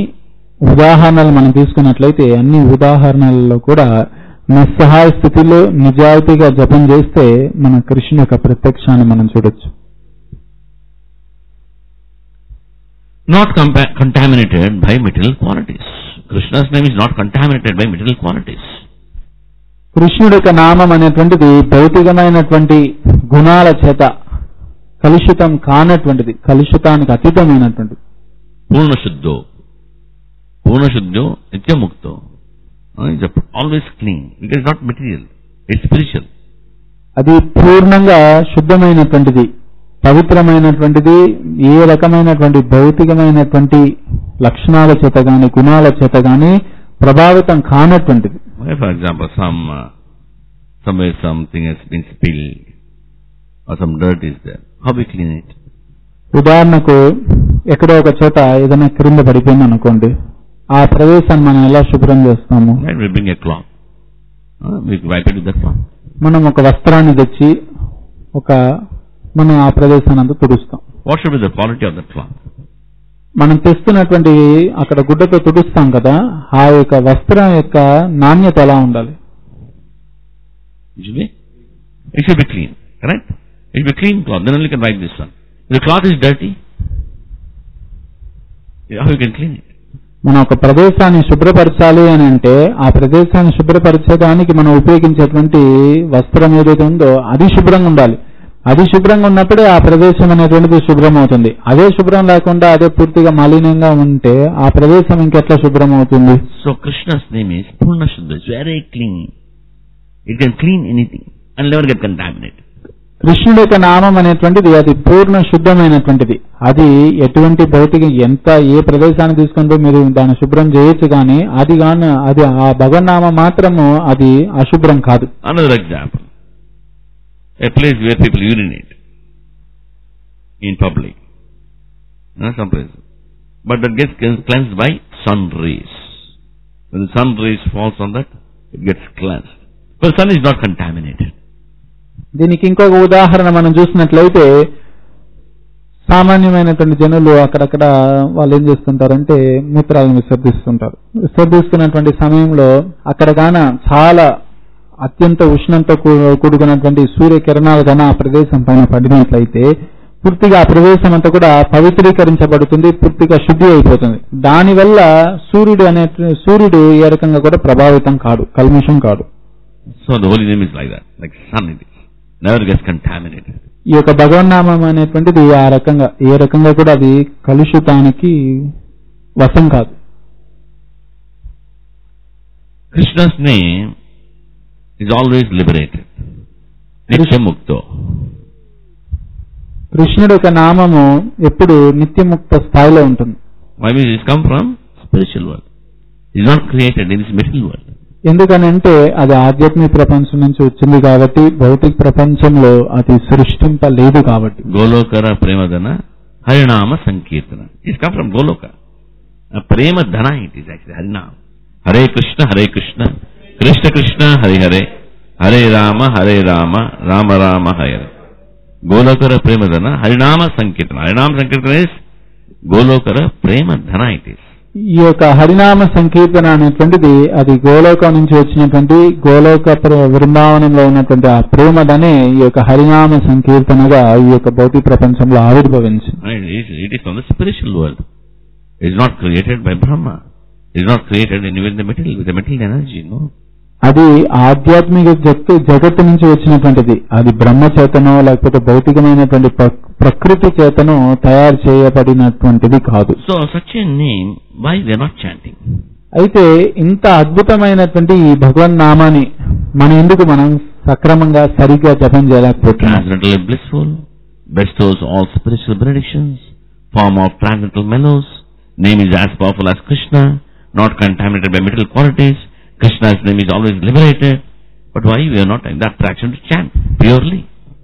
ఉదాహరణలు మనం తీసుకున్నట్లయితే అన్ని ఉదాహరణలలో కూడా నిస్సహాయ స్థితిలో నిజాయితీగా జపం చేస్తే మన కృష్ణ యొక్క ప్రత్యక్షాన్ని మనం చూడొచ్చు not compa- contaminated by material qualities. Krishna's name is not contaminated by material qualities. కృష్ణుడి యొక్క నామం అనేటువంటిది భౌతికమైనటువంటి గుణాల చేత కలుషితం కానటువంటిది కలుషితానికి అతీతమైనటువంటిది Purna Shuddho. Purna Shuddho, Nitya Mukto. Uh, It's a- always clean. Because it's not material. It's spiritual. అది పూర్ణంగా శుద్ధమైనటువంటిది పవిత్రమైనటువంటిది ఏ రకమైనటువంటి భౌతికమైనటువంటి లక్షణాల చేత గాని గుణాల చేత గాని ప్రభావితం కానటువంటిది Why, For example, some, uh, somewhere something has been spilled or some dirt is there. How we clean it? ఉదాహరణకు ఎక్కడో ఒక చోట ఏదైనా క్రింద పడిపోయింది అనుకోండి ఆ ప్రదేశాన్ని మనం ఎలా శుభ్రం చేస్తాము Right? We bring a cloth. Uh, we wipe it with the cloth. మనం ఒక వస్త్రాన్ని తెచ్చి ఒక మనం ఆ ప్రదేశాన్ని అంతా తుడుస్తాం What should be the quality of the cloth? మనం తెస్తున్నటువంటి అక్కడ గుడ్డతో తుడుస్తాం కదా ఆ యొక్క వస్త్రం యొక్క నాణ్యత ఎలా ఉండాలి It should be, it should be clean. Correct? It should be clean cloth. Then only you can wipe this one. If the cloth is dirty, how you can clean it? మనం ఒక ప్రదేశాన్ని శుభ్రపరచాలి అని అంటే ఆ ప్రదేశాన్ని శుభ్రపరచడానికి మనం ఉపయోగించేటువంటి వస్త్రం ఏదైతే ఉందో అది శుభ్రంగా ఉండాలి అది శుభ్రంగా ఉన్నప్పుడే ఆ ప్రదేశం అనేటువంటిది శుభ్రం అవుతుంది అదే శుభ్రం లేకుండా అదే పూర్తిగా మలినంగా ఉంటే ఆ ప్రదేశం ఇంకెట్లా శుభ్రం అవుతుంది So Krishna's name is Purna Shuddha. It's very clean. It can clean anything and never get contaminated. కృష్ణుడి యొక్క నామం అనేటువంటిది అది పూర్ణ శుద్ధమైనటువంటిది అది ఎటువంటి భౌతిక ఎంత ఏ ప్రదేశాన్ని తీసుకొని పోయి మీరు దాన్ని శుభ్రం చేయొచ్చు కానీ అది గాని అది ఆ భగవన్నామం మాత్రము అది అశుభ్రం కాదు Another example. A place where people urinate in public. No, some place. But that gets cleansed by sun rays. When the sun rays falls on that, it gets cleansed. But the sun is not contaminated. దీనికి ఇంకొక ఉదాహరణ మనం చూసినట్లయితే సామాన్యమైనటువంటి జనులు అక్కడక్కడ వాళ్ళు ఏం చేస్తుంటారంటే మూత్రాలను విసర్జిస్తుంటారు విసర్జిస్తున్నటువంటి సమయంలో అక్కడ గాన చాలా అత్యంత ఉష్ణంతో కూ- కూడుకున్నటువంటి సూర్యకిరణాలు గాన ఆ ప్రదేశం పైన పడినట్లయితే పూర్తిగా ఆ ప్రదేశం అంతా కూడా పవిత్రీకరించబడుతుంది పూర్తిగా శుద్ధి అయిపోతుంది దానివల్ల సూర్యుడు అనే సూర్యుడు ఏ రకంగా కూడా ప్రభావితం కాడు కల్మషం కాడు So the holy name is like that, like sun it is. Never gets contaminated. ఈ యొక్క భగవన్నామం అనేటువంటిది ఆ రకంగా ఏ రకంగా కూడా అది కలుషితానికి వశం కాదు Krishna's name is always liberated. Nitya Mukto. కృష్ణుడి యొక్క నామము ఎప్పుడు నిత్యముక్త స్థాయిలో ఉంటుంది Why? Because it's come from spiritual world. It's not created in this material world. ఎందుకనంటే అది ఆధ్యాత్మిక ప్రపంచం నుంచి వచ్చింది కాబట్టి భౌతిక ప్రపంచంలో అది సృష్టింపలేదు కాబట్టి Golokara Premadana Harinama Sankirtana. It's come from Goloka. A Premadana it is actually Harinama. Hare Krishna, Hare Krishna, Krishna Krishna, Hare Hare, Hare Rama, Hare Rama, Rama Rama, Hare. Golokara Premadana Harinama Sankirtana. Harinama Sankirtana is Golokara Premadana it is. ఈ యొక్క హరినామ సంకీర్తన అనేటువంటిది అది గోలోకం నుంచి వచ్చినటువంటి గోలోక ప్ర- బృందావనంలో ఉన్నటువంటి ఆ ప్రేమదనే ఈ యొక్క హరినామ సంకీర్తనగా ఈ యొక్క భౌతిక ప్రపంచంలో ఆవిర్భవించింది Right? It, it is from the spiritual world. It is not created by Brahma. It is not created anywhere in the material, with the material energy, no. అది ఆధ్యాత్మిక జగత్తు జగత్తు నుంచి వచ్చినటువంటిది అది బ్రహ్మ చేతనో లేకపోతే భౌతికమైనటువంటి ప్ర- ప్రకృతి చేతనో తయారు చేయబడినటువంటిది కాదు So such a name, why we are not chanting? అయితే ఇంత అద్భుతమైనటువంటి ఈ భగవన్ నామాన్ని మనం ఎందుకు మనం సక్రమంగా సరిగ్గా జపం చేయలేకపోతున్నాం Transcendentally blissful, bestows all spiritual benedictions, form of transcendental mellows, name is as powerful as Krishna, not contaminated by material qualities, Krishna's name is always liberated, but why we are not having the attraction to chant purely?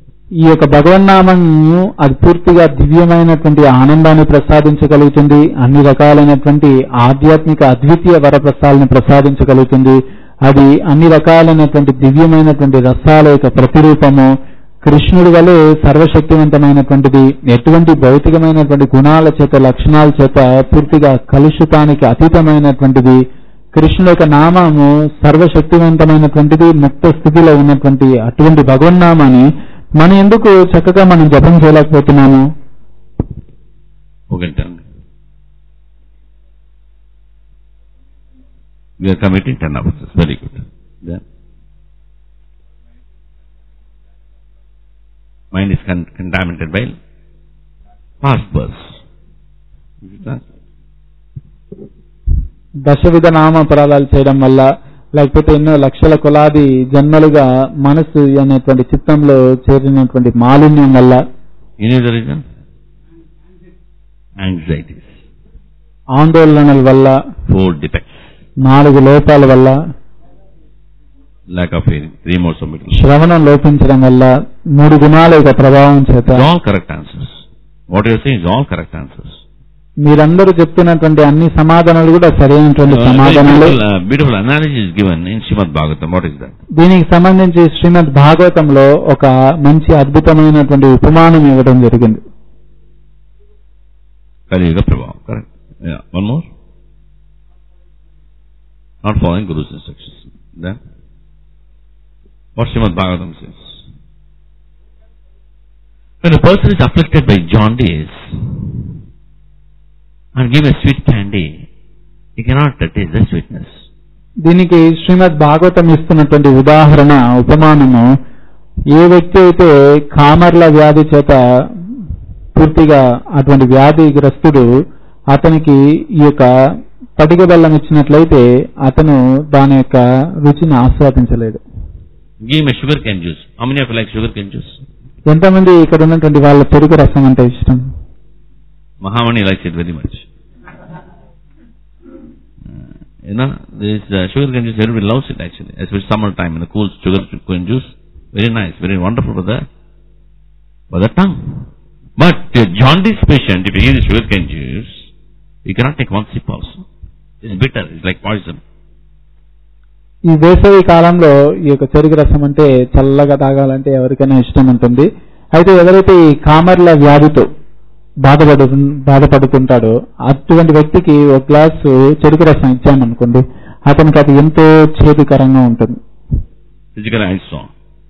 ఈ యొక్క భగవన్నామము అది పూర్తిగా దివ్యమైనటువంటి ఆనందాన్ని ప్రసాదించగలుగుతుంది అన్ని రకాలైనటువంటి ఆధ్యాత్మిక అద్వితీయ వరప్రసాదాలను ప్రసాదించగలుగుతుంది అది అన్ని రకాలైనటువంటి దివ్యమైనటువంటి రసాల యొక్క ప్రతిరూపము కృష్ణుడి వలె సర్వశక్తివంతమైనటువంటిది ఎటువంటి భౌతికమైనటువంటి గుణాల చేత లక్షణాల చేత పూర్తిగా కలుషితానికి అతీతమైనటువంటిది కృష్ణుడి యొక్క నామము సర్వశక్తివంతమైనటువంటిది ముక్త స్థితిలో ఉన్నటువంటి అటువంటి భగవన్నామాన్ని మనం ఎందుకు చక్కగా మనం జపం చేయలేకపోతున్నాము Who can tell me? We are committing 10 offices. Very good. Then, mind is con- contaminated by past births. Is it that? దశవిధ నామ అపరాధాలు చేయడం వల్ల లేకపోతే ఎన్నో లక్షల కొలాది జన్మలుగా మనసు అనేటువంటి చిత్తంలో చేరినటువంటి మాలిన్యం వల్ల You know the reason? Anxieties. ఆందోళనల వల్ల Four defects. నాలుగు లోపాల వల్ల Lack of hearing. Three more submittal. శ్రవణం లోపించడం వల్ల మూడు గుణాల యొక్క ప్రభావం చేత It's all correct answers. What you are saying is all correct answers. మీరందరూ చెప్తున్నటువంటి అన్ని సమాధానాలు కూడా సరైనటువంటి Uh, very సమాధానాలు beautiful, uh, beautiful analogy is given in Srimad Bhagavatam. What is that? దీనికి సంబంధించి శ్రీమద్ భాగవతంలో ఒక మంచి అద్భుతమైనటువంటి ఉపమానం ఇవ్వడం జరిగింది Kali Yuga Prabhava. Correct. Yeah. One more. Not following Guru's instructions. Then, what Srimad Bhagavatam says? When a person is afflicted by jaundice and give a sweet candy, he cannot taste the sweetness. దీనికి శ్రీమద్ భాగవతం ఇస్తున్నటువంటి ఉదాహరణ ఉపమానము ఏ వ్యక్తి అయితే కామర్ల వ్యాధి చేత పూర్తిగా అటువంటి వ్యాధిగ్రస్తుడు అతనికి ఈ యొక్క పటిక బెల్లం ఇచ్చినట్లయితే అతను దాని యొక్క రుచిని ఆస్వాదించలేడు Give him a sugar cane juice. How many of you like sugar cane juice? ఎంతమంది ఇక్కడ ఉన్నటువంటి వాళ్ళ చెరుకు రసం అంటే ఇష్టం Mahamani likes it very much. Uh, you know, this uh, sugar cane juice, everybody loves it actually, especially summertime in the cool sugar cane juice. Very nice, very wonderful for the, for the tongue. But a jaundice patient, if you give the sugar cane juice, you cannot take one sip also. It's bitter, it's like poison. ఈ వేసవి కాలంలో ఈ యొక్క చెరుకు రసం అంటే చల్లగా తాగాలంటే ఎవరికైనా ఇష్టం ఉంటుంది అయితే ఎవరైతే ఈ కామర్ల వ్యాధితో బాధపడు బాధపడుతుంటాడో అటువంటి వ్యక్తికి ఒక గ్లాసు చెరుకు రసం ఇచ్చామనుకోండి అతనికి అది ఎంతో చేదుకరంగా ఉంటుంది Physically I saw.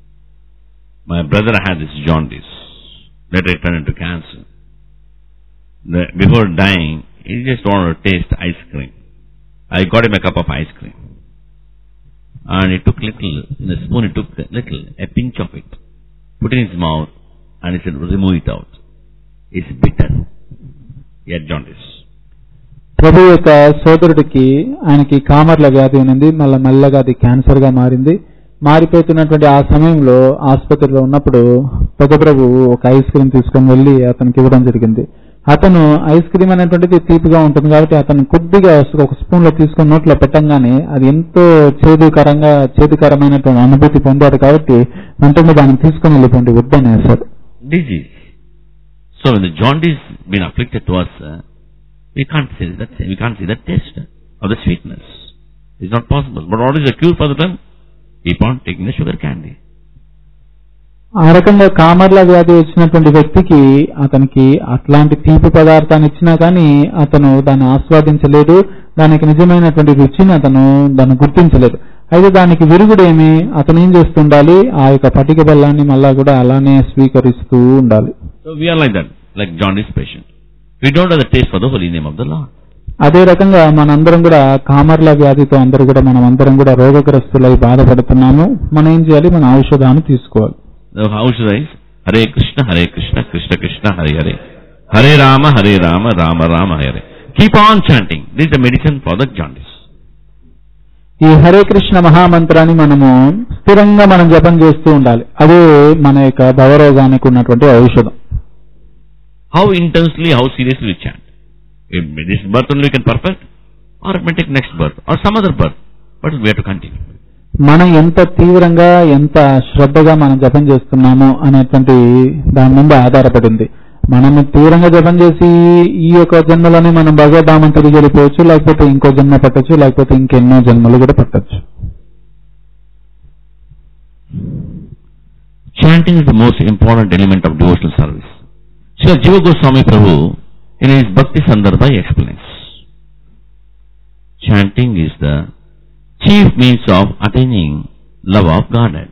My brother had this jaundice. Later it turned into cancer. The, before dying, he just wanted to taste ice cream. I got him a cup of ice cream. And he took little, in a spoon he took a little, a pinch of it, put in his mouth, and he said, remove it out. It's bitter. He had jaundice. ప్రభు యొక్క సోదరుడికి ఆయనకి కామర్ల వ్యాధి ఉన్నది మళ్ళీ మెల్లగా అది cancer గా మారింది మారిపోతున్నటువంటి ఆ సమయంలో ఆసుపత్రిలో ఉన్నప్పుడు పెద్ద ప్రభు ఒక ఐస్ క్రీమ్ తీసుకొని వెళ్లి అతనికి ఇవ్వడం జరిగింది అతను ఐస్ క్రీమ్ అనేటువంటిది తీపిగా ఉంటుంది కాబట్టి అతను కొద్దిగా ఒక స్పూన్ లో తీసుకొని నోట్లో పెట్టంగానే అది ఎంతో చేదుకరంగా చేదుకరమైనటువంటి అనుభూతి పొందాడు కాబట్టి వెంటనే దాన్ని తీసుకొని వెళ్ళిపోండి వద్దనేసాడు Disease. So when the jaundice been afflicted to us, uh, we can't see that, we can't see the taste of the sweetness. It's not possible. But what is the cure for the time? Keep on taking the sugar candy. ఆ రకంగా కామర్ల వ్యాధి వచ్చినటువంటి వ్యక్తికి అతనికి అట్లాంటి తీపి పదార్థాన్ని ఇచ్చినా కానీ అతను దాన్ని ఆస్వాదించలేదు దానికి నిజమైనటువంటి రుచిని అతను దాన్ని గుర్తించలేదు అయితే దానికి విరుగుడేమి అతను ఏం చేస్తుండాలి ఆ యొక్క పటిక బెల్లాన్ని మళ్ళా కూడా అలానే స్వీకరిస్తూ ఉండాలి So we are like that, like jaundice patient. We don't have the taste for the holy name of the Lord. అదే రకంగా మనందరం కూడా కామర్ల వ్యాధితో అందరూ కూడా మనం అందరం కూడా రోగగ్రస్తులై బాధపడుతున్నాము మనం ఏం చేయాలి మన ఔషధాన్ని తీసుకోవాలి The Aushadha is Hare Krishna, Hare Krishna, Krishna Krishna, Hare Hare. Hare Rama, Hare Rama, Rama Rama, Hare. Keep on chanting. This is the medicine for the jaundice. ఈ హరే కృష్ణ మహామంత్రాన్ని మనము స్థిరంగా మనం జపం చేస్తూ ఉండాలి అదే మన యొక్క భవరోగానికి ఉన్నటువంటి ఔషధం How intensely, how seriously we chant. If this birth only we can perfect, or it may take next birth, or some other birth. But we have to continue. మనం ఎంత తీవ్రంగా ఎంత శ్రద్ధగా మనం జపం చేస్తున్నాము అనేటువంటి దాని మీద ఆధారపడింది మనం తీవ్రంగా జపం చేసి ఈ యొక్క జన్మలోనే మనం భగవద్ధామం తిరిగి వెళ్ళిపోవచ్చు లేకపోతే ఇంకో జన్మ పట్టచ్చు లేకపోతే ఇంకెన్నో జన్మలు కూడా పట్టచ్చు Chanting is the most important element of devotional service. Srila Jiva Goswami Prabhu in his Bhakti Sandarbha explains. Chanting is the chief means of attaining love of Godhead.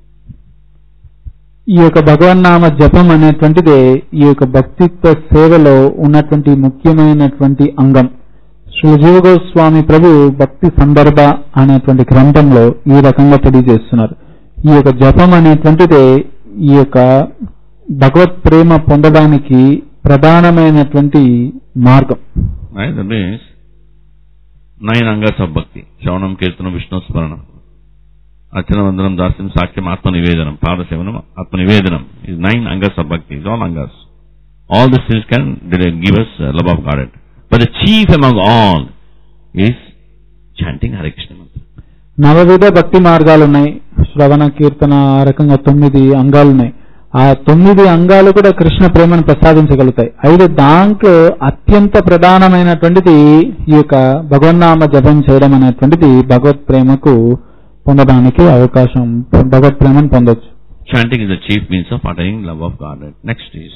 ఈ యొక్క భగవన్నామ జపం అనేటువంటిదే ఈ యొక్క భక్తిత్వ సేవలో ఉన్నటువంటి ముఖ్యమైనటువంటి అంగం శ్రీ జీవగోస్వామి ప్రభు భక్తి సందర్భ అనేటువంటి గ్రంథంలో ఈ రకంగా తెలియజేస్తున్నారు ఈ యొక్క జపం అనేటువంటిదే ఈ యొక్క భగవత్ ప్రేమ పొందడానికి ప్రధానమైనటువంటి మార్గం Right? That means nine angas of bhakti. Shavanam, Kirtanam, Vishnu Smaranam. Archana Vandanam, Dasyam, Sakyam, Atma Nivedanam. Pada Sevanam, Atma Nivedanam. Is nine angas of bhakti. It's all angas. All these things can give us uh, love of Godhead. But the chief among all is chanting Hare Krishna mantra. నవవిధ భక్తి మార్గాలు ఉన్నాయి శ్రవణ కీర్తన ఆ రకంగా తొమ్మిది అంగాలు ఉన్నాయి ఆ తొమ్మిది అంగాలు కూడా కృష్ణ ప్రేమను ప్రసాదించగలుగుతాయి అయితే దాంట్లో అత్యంత ప్రధానమైనటువంటిది ఈ యొక్క భగవన్నామ జపం చేయడం అనేటువంటిది భగవత్ ప్రేమకు పొందడానికి అవకాశం భగవత్ ప్రేమను పొందొచ్చు Chanting is the chief means of attaining love of Godhead. Next is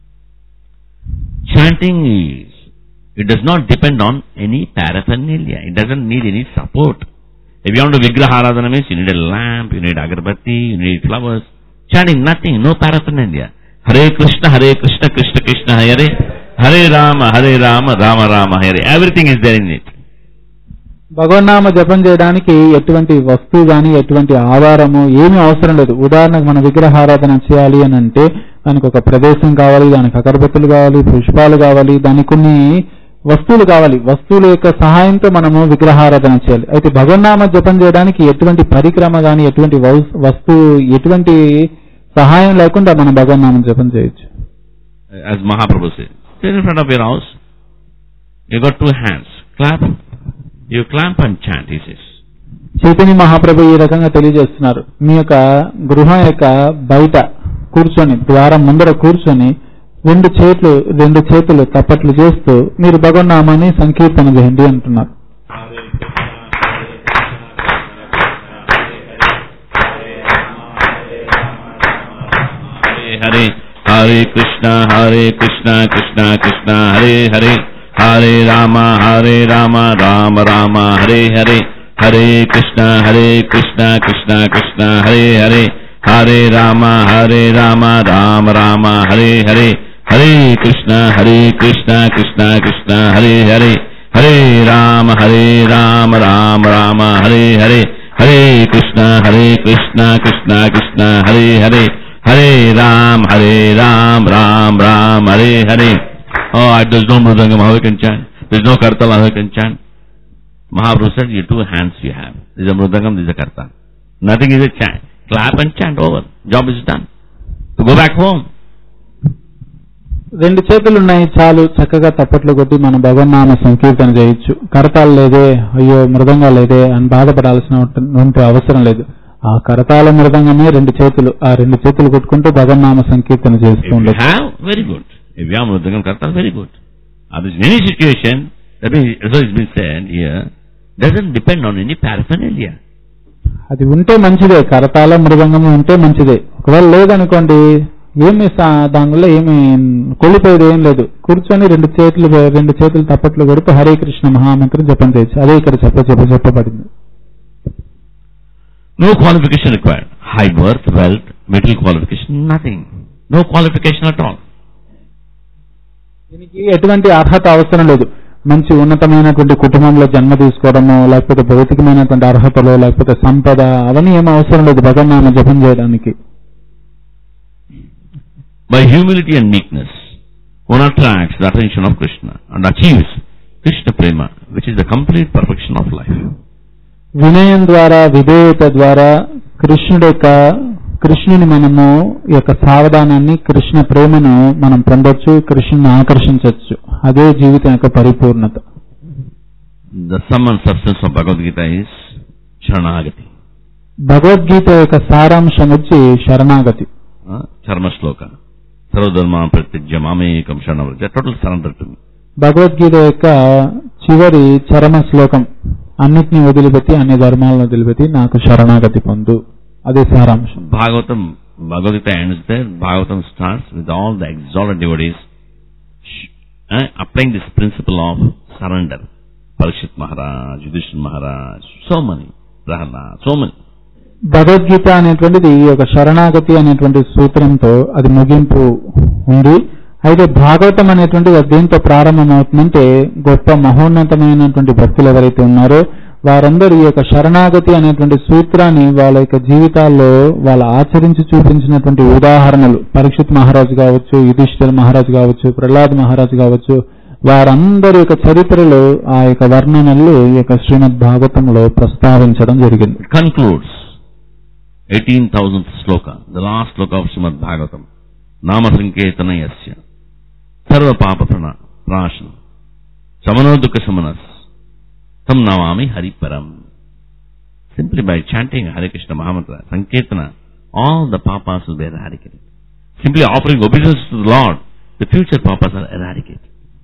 chanting is it does not depend on any paraphernalia. It doesn't need any support. If you want to vigraharadhana means you need a lamp, you need agarbatti, you need flowers. Chanting nothing, no paraphernalia. Hare Krishna, Hare Krishna, Krishna Krishna, Hare Hare Rama, Hare Rama, Rama Rama, Hare. Everything is there in it. భగవన్నామ జపం చేయడానికి ఎటువంటి వస్తువు గాని ఎటువంటి ఆధారము ఏమీ అవసరం లేదు ఉదాహరణకు మన విగ్రహారాధన చేయాలి అని అంటే దానికి ఒక ప్రదేశం కావాలి దానికి అగరబత్తులు కావాలి పుష్పాలు కావాలి దానికి కొన్ని వస్తువులు కావాలి వస్తువుల యొక్క సహాయంతో మనము విగ్రహారాధన చేయాలి అయితే భగవన్నామ జపం చేయడానికి ఎటువంటి పరిక్రమ గాని ఎటువంటి వస్- వస్తువు ఎటువంటి సహాయం లేకుండా మనం భగవన్నామ జపం చేయొచ్చు As Mahaprabhu said, stand in front of your house, you got two hands, clap, you clamp and chant, he says. Chaitanya మహాప్రభు ఈ రకంగా తెలియజేస్తున్నారు మీ యొక్క గృహం యొక్క బయట కూర్చొని ద్వారం ముందర కూర్చొని రెండు చేతులు రెండు చేతులు తప్పట్లు చేస్తూ మీరు భగవన్నామాన్ని సంకీర్తన చేయండి అంటున్నారు Hare Hare Hare Krishna Hare Krishna Krishna Krishna Hare Hare Hare Rama Hare Rama Rama Rama Hare Hare Hare Krishna Hare Krishna Krishna Krishna Hare Hare Hare Rama Hare Rama Rama Rama Hare Hare Hare Krishna Hare Krishna Krishna Krishna Hare Hare Hare Rama Hare Rama Rama Rama Hare Hare Hare Krishna Hare Krishna Krishna Krishna Hare Hare Hare Ram, Hare Ram, Ram Ram, Hare Hare. Oh, I- there's no Mridangam, how we can chant? There's no Kartal, how we can chant? Mahaprabhu said, you two hands you have. This is a Mridangam, this is a Kartal. Nothing is a chant. Clap and chant, over. Job is done. To go back home. రెండు చేతులు ఉన్నాయి చాలు చక్కగా తప్పట్లు కొట్టి మనం భగవన్నామ సంకీర్తన చేయొచ్చు కరతాలు లేదే అయ్యో మృదంగా లేదే అని బాధపడాల్సినటువంటి అవసరం లేదు ఆ కరతాల మృదంగమే రెండు చేతులు ఆ రెండు చేతులు కొట్టుకుంటూ భగవన్నామ సంకీర్తన చేస్తూ If you ఉండొచ్చు have, very good. If you have Mridangam, Kartal, very good. Others, in any situation, that means, as it's been said here, doesn't depend on any paraphernalia. అది ఉంటే మంచిదే కరతాల మృదంగం ఉంటే మంచిదే ఒకవేళ లేదనుకోండి ఏమి సా- దానివల్ల ఏమి కొల్లిపోయేది ఏం లేదు కూర్చొని రెండు చేతులు రెండు చేతులు తప్పట్లు కొడుతూ హరే కృష్ణ మహామంత్రం జపం చేయొచ్చు అదే ఇక్కడ చెప్ప చెప్ప చెప్పబడింది No qualification required. High birth, wealth, material qualification, nothing. No qualification at all. దీనికి ఎటువంటి అర్హత అవసరం లేదు మంచి ఉన్నతమైనటువంటి కుటుంబంలో జన్మ తీసుకోవడము లేకపోతే భౌతికమైనటువంటి అర్హతలు లేకపోతే సంపద అవన్నీ ఏం అవసరం లేదు భగవన్నామ జపం చేయడానికి By humility and meekness, one attracts the attention of Krishna and achieves Krishna Prema, which is the complete perfection of life. వినయం ద్వారా విధేయత ద్వారా కృష్ణుడి యొక్క కృష్ణుని మనము ఈ యొక్క సావధానాన్ని కృష్ణ ప్రేమను మనం పొందొచ్చు కృష్ణుని ఆకర్షించవచ్చు అదే జీవితం యొక్క పరిపూర్ణత The sum and substance of Bhagavad Gita is Sharanagati. Bhagavad Gita యొక్క సారాంశం వచ్చి శరణాగతి Uh, Charma Shloka. Sarvadharma Pratyajya Mamekam Sharanavraja. Total surrender to me. Bhagavad Gita యొక్క చివరి చరమ శ్లోకం అన్నిటిని వదిలిపెట్టి అన్ని ధర్మాలను వదిలిపెట్టి నాకు శరణాగతి పొందు అదే సారాంశం Bhagavatam, Bhagavad Gita ends there. Bhagavatam starts with all the exalted devotees sh- uh, applying this principle of surrender. Parikshit Maharaj, Yudhishthir Maharaj, so many, Prahlad, so many. Bhagavad Gita అనేటువంటిది ఒక శరణాగతి అనేటువంటి సూత్రంతో అది ముగింపు ఉంది అయితే భాగవతం అనేటువంటిది అది దేంతో ప్రారంభమవుతుందంటే గొప్ప మహోన్నతమైనటువంటి భక్తులు ఎవరైతే ఉన్నారో వారందరూ ఈ యొక్క శరణాగతి అనేటువంటి సూత్రాన్ని వాళ్ళ యొక్క జీవితాల్లో వాళ్ళ ఆచరించి చూపించినటువంటి ఉదాహరణలు పరీక్షిత్ మహారాజు కావచ్చు యుధిష్ఠిర్ మహారాజు కావచ్చు ప్రహ్లాద్ మహారాజు కావచ్చు వారందరి యొక్క చరిత్రలో ఆ యొక్క వర్ణనలు ఈ యొక్క శ్రీమద్ భాగవతంలో ప్రస్తావించడం జరిగింది It concludes 18,000th sloka, the last sloka of Srimad Bhagavatam. Nama Sanketana Yasya. Sarva Papa Prana, Prashna. Samano Dukha Samanas. Tam Namami Hari Param. Simply by chanting Hare Krishna Mahamantra, Sanketana, all the papas will be eradicated. Simply offering obeisance to the Lord, the future papas are eradicated.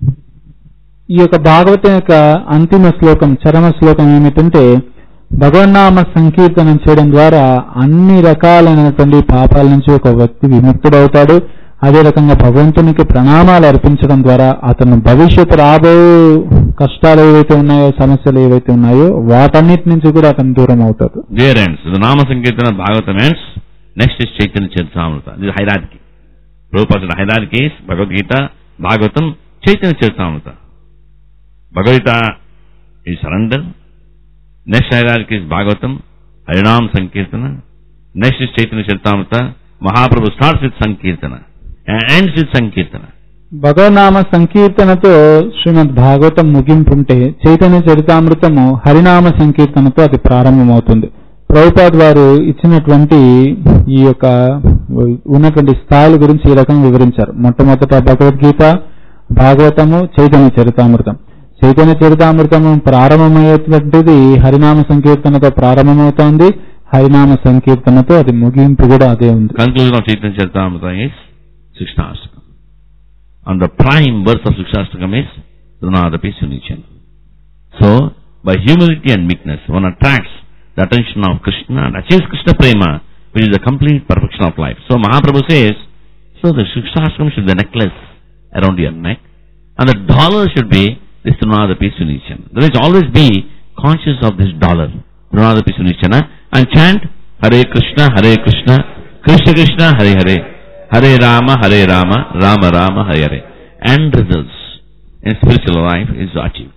ఈ యొక్క భాగవతం యొక్క అంతిమ శ్లోకం చరమ శ్లోకం ఏమిటంటే భగవన్నామ సంకీర్తనం చేయడం ద్వారా అన్ని రకాలైనటువంటి పాపాల నుంచి ఒక వ్యక్తి విముక్తుడవుతాడు అదే రకంగా భగవంతునికి ప్రణామాలు అర్పించడం ద్వారా అతను భవిష్యత్తు రాబో కష్టాలు ఏవైతే ఉన్నాయో సమస్యలు ఏవైతే ఉన్నాయో వాటన్నిటి నుంచి కూడా అతను దూరం అవుతాడు There ends. The Nama Sankirtana Bhagavatam ends. Next is Chaitanya Charitamrita. This is hierarchy. Prabhupada said hierarchy is Bhagavad Gita, Bhagavatam, Chaitanya Charitamrita. Bhagavad Gita is surrender. Next hierarchy is Bhagavatam, Harinam Sankirtana. Next is Chaitanya Charitamrita. Mahaprabhu starts with Sankirtana and ends with Sankirtana. భగవనామ సంకీర్తనతో శ్రీమద్ భాగవతం ముగింపు ఉంటే చైతన్య చరితామృతము హరినామ సంకీర్తనతో అది ప్రారంభమవుతుంది ప్రభుపాద్ వారు ఇచ్చినటువంటి ఈ యొక్క ఉన్నటువంటి స్థాయిల గురించి ఈ రకంగా వివరించారు మొట్టమొదట భగవద్గీత భాగవతము చైతన్య చరితామృతం చైతన్య చరితామృతము ప్రారంభమయ్యేటువంటిది హరినామ సంకీర్తనతో ప్రారంభమవుతోంది హరినామ సంకీర్తనతో అది ముగింపు కూడా అదే ఉంది Conclusion of Chaitanya Charitamrita is Sikshastakam. And the prime verse of Sikshastakam is Runadapi Sunichan. So, by humility and meekness, one attracts the attention of Krishna and achieves Krishna Prema, which is the complete perfection of life. So, Mahaprabhu says, so the Sikshastakam should be a necklace around your neck, and the dollar should be this Runadapi Sunichan. There is always be conscious of this dollar, Runadapi Sunichana, and chant Hare Krishna, Hare Krishna, Krishna Krishna, Hare Hare, Hare Rama, Hare Rama, Rama Rama, Hare Hare. End results in spiritual life is achieved.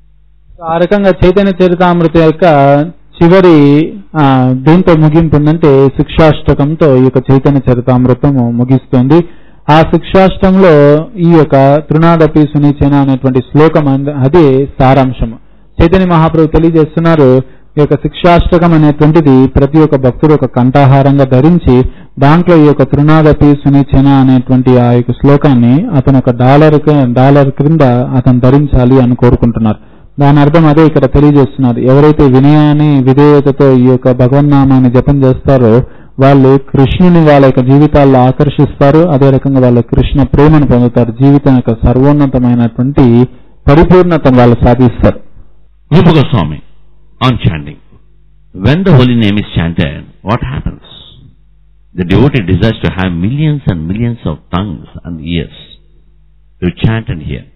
ఆ రకంగా చైతన్య చరితామృత యొక్క చివరి ఆ, దేంతో ముగింపు ఉందంటే శిక్షాష్టకంతో ఈ యొక్క చైతన్య చరితామృతము ముగిస్తుంది ఆ శిక్షాష్టంలో ఈ యొక్క తృణాదపి సునీచన అనేటువంటి శ్లోకం అంద- అదే సారాంశము చైతన్య మహాప్రభు తెలియజేస్తున్నారు ఈ యొక్క శిక్షాష్టకం అనేటువంటిది ప్రతి ఒక్క భక్తుడు ఒక కంఠాహారంగా ధరించి దాంట్లో ఈ యొక్క తృణాదపి సునీచన అనేటువంటి ఆ యొక్క శ్లోకాన్ని అతను ఒక డాలర్ కి- డాలర్ క్రింద అతను ధరించాలి అని కోరుకుంటున్నారు దాని అర్థం అదే ఇక్కడ తెలియజేస్తున్నారు ఎవరైతే వినయాన్ని విధేయతతో ఈ యొక్క భగవన్నామాన్ని జపం చేస్తారో వాళ్ళు కృష్ణుని వాళ్ళ యొక్క జీవితాల్లో ఆకర్షిస్తారు అదే రకంగా వాళ్ళ కృష్ణ ప్రేమను పొందుతారు జీవితం యొక్క సర్వోన్నతమైనటువంటి పరిపూర్ణతను వాళ్ళు సాధిస్తారు Rupa Goswami, on chanting. When the holy name is chanted, what happens? The devotee desires to have millions and millions of tongues and ears to chant and hear.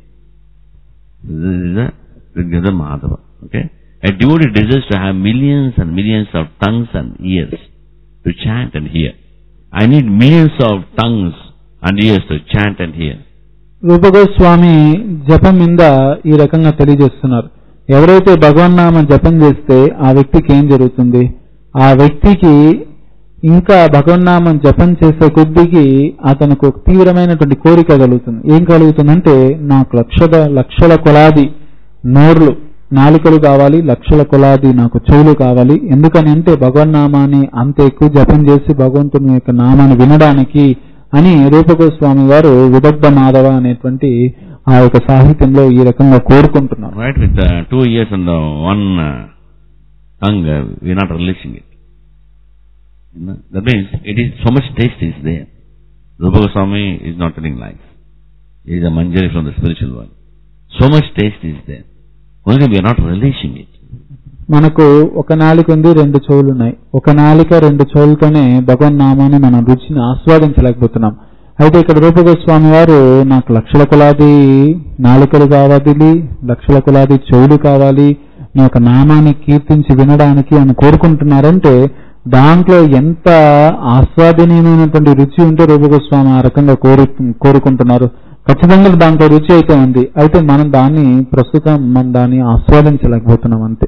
This is the Rigveda Madhava. Okay? A devotee desires to have millions and millions of tongues and ears to chant and hear. I need millions of tongues and ears to chant and hear. Rupa Goswami జపం మీద ఈ రకంగా తెలియజేస్తున్నారు ఎవరైతే భగవన్నామ జపం చేస్తే ఆ వ్యక్తికి ఏం జరుగుతుంది ఆ వ్యక్తికి ఇంకా భగవన్నామం జపం చేసే కొద్దికి అతనికి ఒక తీవ్రమైనటువంటి కోరిక కలుగుతుంది ఏం కలుగుతుందంటే నాకు లక్షల లక్షల కొలాది నోర్లు నాలుకలు కావాలి లక్షల కొలాది నాకు చెవులు కావాలి ఎందుకని అంటే భగవన్నామాన్ని అంత ఎక్కువ జపం చేసి భగవంతుని యొక్క నామాన్ని వినడానికి అని రూపగోస్వామి వారు విదగ్ధ మాధవ అనేటువంటి ఆ యొక్క సాహిత్యంలో ఈ రకంగా కోరుకుంటున్నారు Right, with uh, two ears and uh, one uh, tongue, uh, we are not releasing it. You know, that means it is so much taste is there. Rupa Goswami is not telling lies. He is a manjari from the spiritual world. So much taste is there. Only we are not releasing it. మనకు ఒక నాలిక ఉంది రెండు చెవులు ఉన్నాయి ఒక నాలిక రెండు చెవులతోనే భగవన్ నామాన్ని మనం రుచిని ఆస్వాదించలేకపోతున్నాం అయితే ఇక్కడ రూపగోస్వామి వారు నాకు లక్షల కొలాది నాలుకలు కావాలి లక్షల కొలాది చెవులు కావాలి నీ యొక్క నామాన్ని కీర్తించి వినడానికి అని కోరుకుంటున్నారంటే దాంట్లో ఎంత ఆస్వాదనీయమైనటువంటి రుచి ఉంటే రూపగోస్వామి ఆ రకంగా కోరు కోరుకుంటున్నారు ఖచ్చితంగా దాంట్లో రుచి అయితే ఉంది అయితే మనం దాన్ని ప్రస్తుతం మనం దాన్ని ఆస్వాదించలేకపోతున్నాం అంతే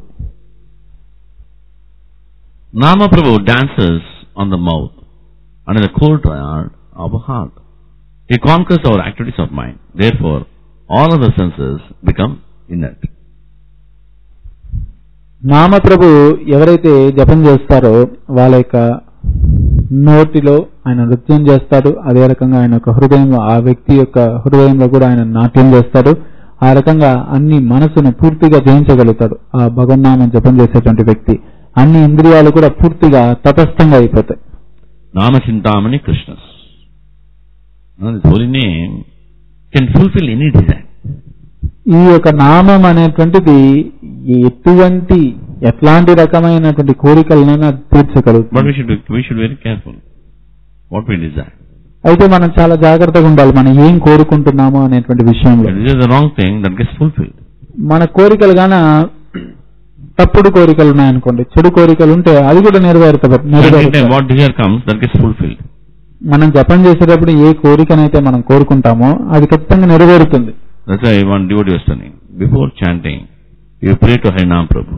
Nama Prabhu dances on the mouth and in the courtyard of a heart. He conquers our activities of mind. Therefore, all other senses become inert. నామప్రభు ఎవరైతే జపం చేస్తారో వాళ్ళ యొక్క నోటిలో ఆయన నృత్యం చేస్తాడు అదే రకంగా ఆయన యొక్క హృదయంలో ఆ వ్యక్తి యొక్క హృదయంలో కూడా ఆయన నాట్యం చేస్తాడు ఆ రకంగా అన్ని మనసును పూర్తిగా జయించగలుగుతాడు ఆ భగవన్నామం జపం చేసేటువంటి వ్యక్తి అన్ని ఇంద్రియాలు కూడా పూర్తిగా తటస్థంగా అయిపోతాయి Nama Chintamani Krishnas. Now, this holy name can fulfill any desire. ఈ యొక్క నామం అనేటువంటిది ఎటువంటి ఎట్లాంటి రకమైనటువంటి కోరికలనైనా తీర్చగలుగుతుంది But we should be, we should be very careful what we desire. అయితే మనం చాలా జాగ్రత్తగా ఉండాలి మనం ఏం కోరుకుంటున్నామో అనేటువంటి విషయంలో If this is the wrong thing, that gets fulfilled. మన కోరికలు గాన తప్పుడు కోరికలు ఉన్నాయనుకోండి చెడు కోరికలు ఉంటే అది కూడా నెరవేరుతా So at any time, నెరవేరుతాయి what desire comes, that gets fulfilled. మనం జపం చేసేటప్పుడు ఏ కోరికనైతే మనం కోరుకుంటామో అది ఖచ్చితంగా నెరవేరుతుంది That's why one devotee was telling. Before chanting, you pray to Harinam Prabhu.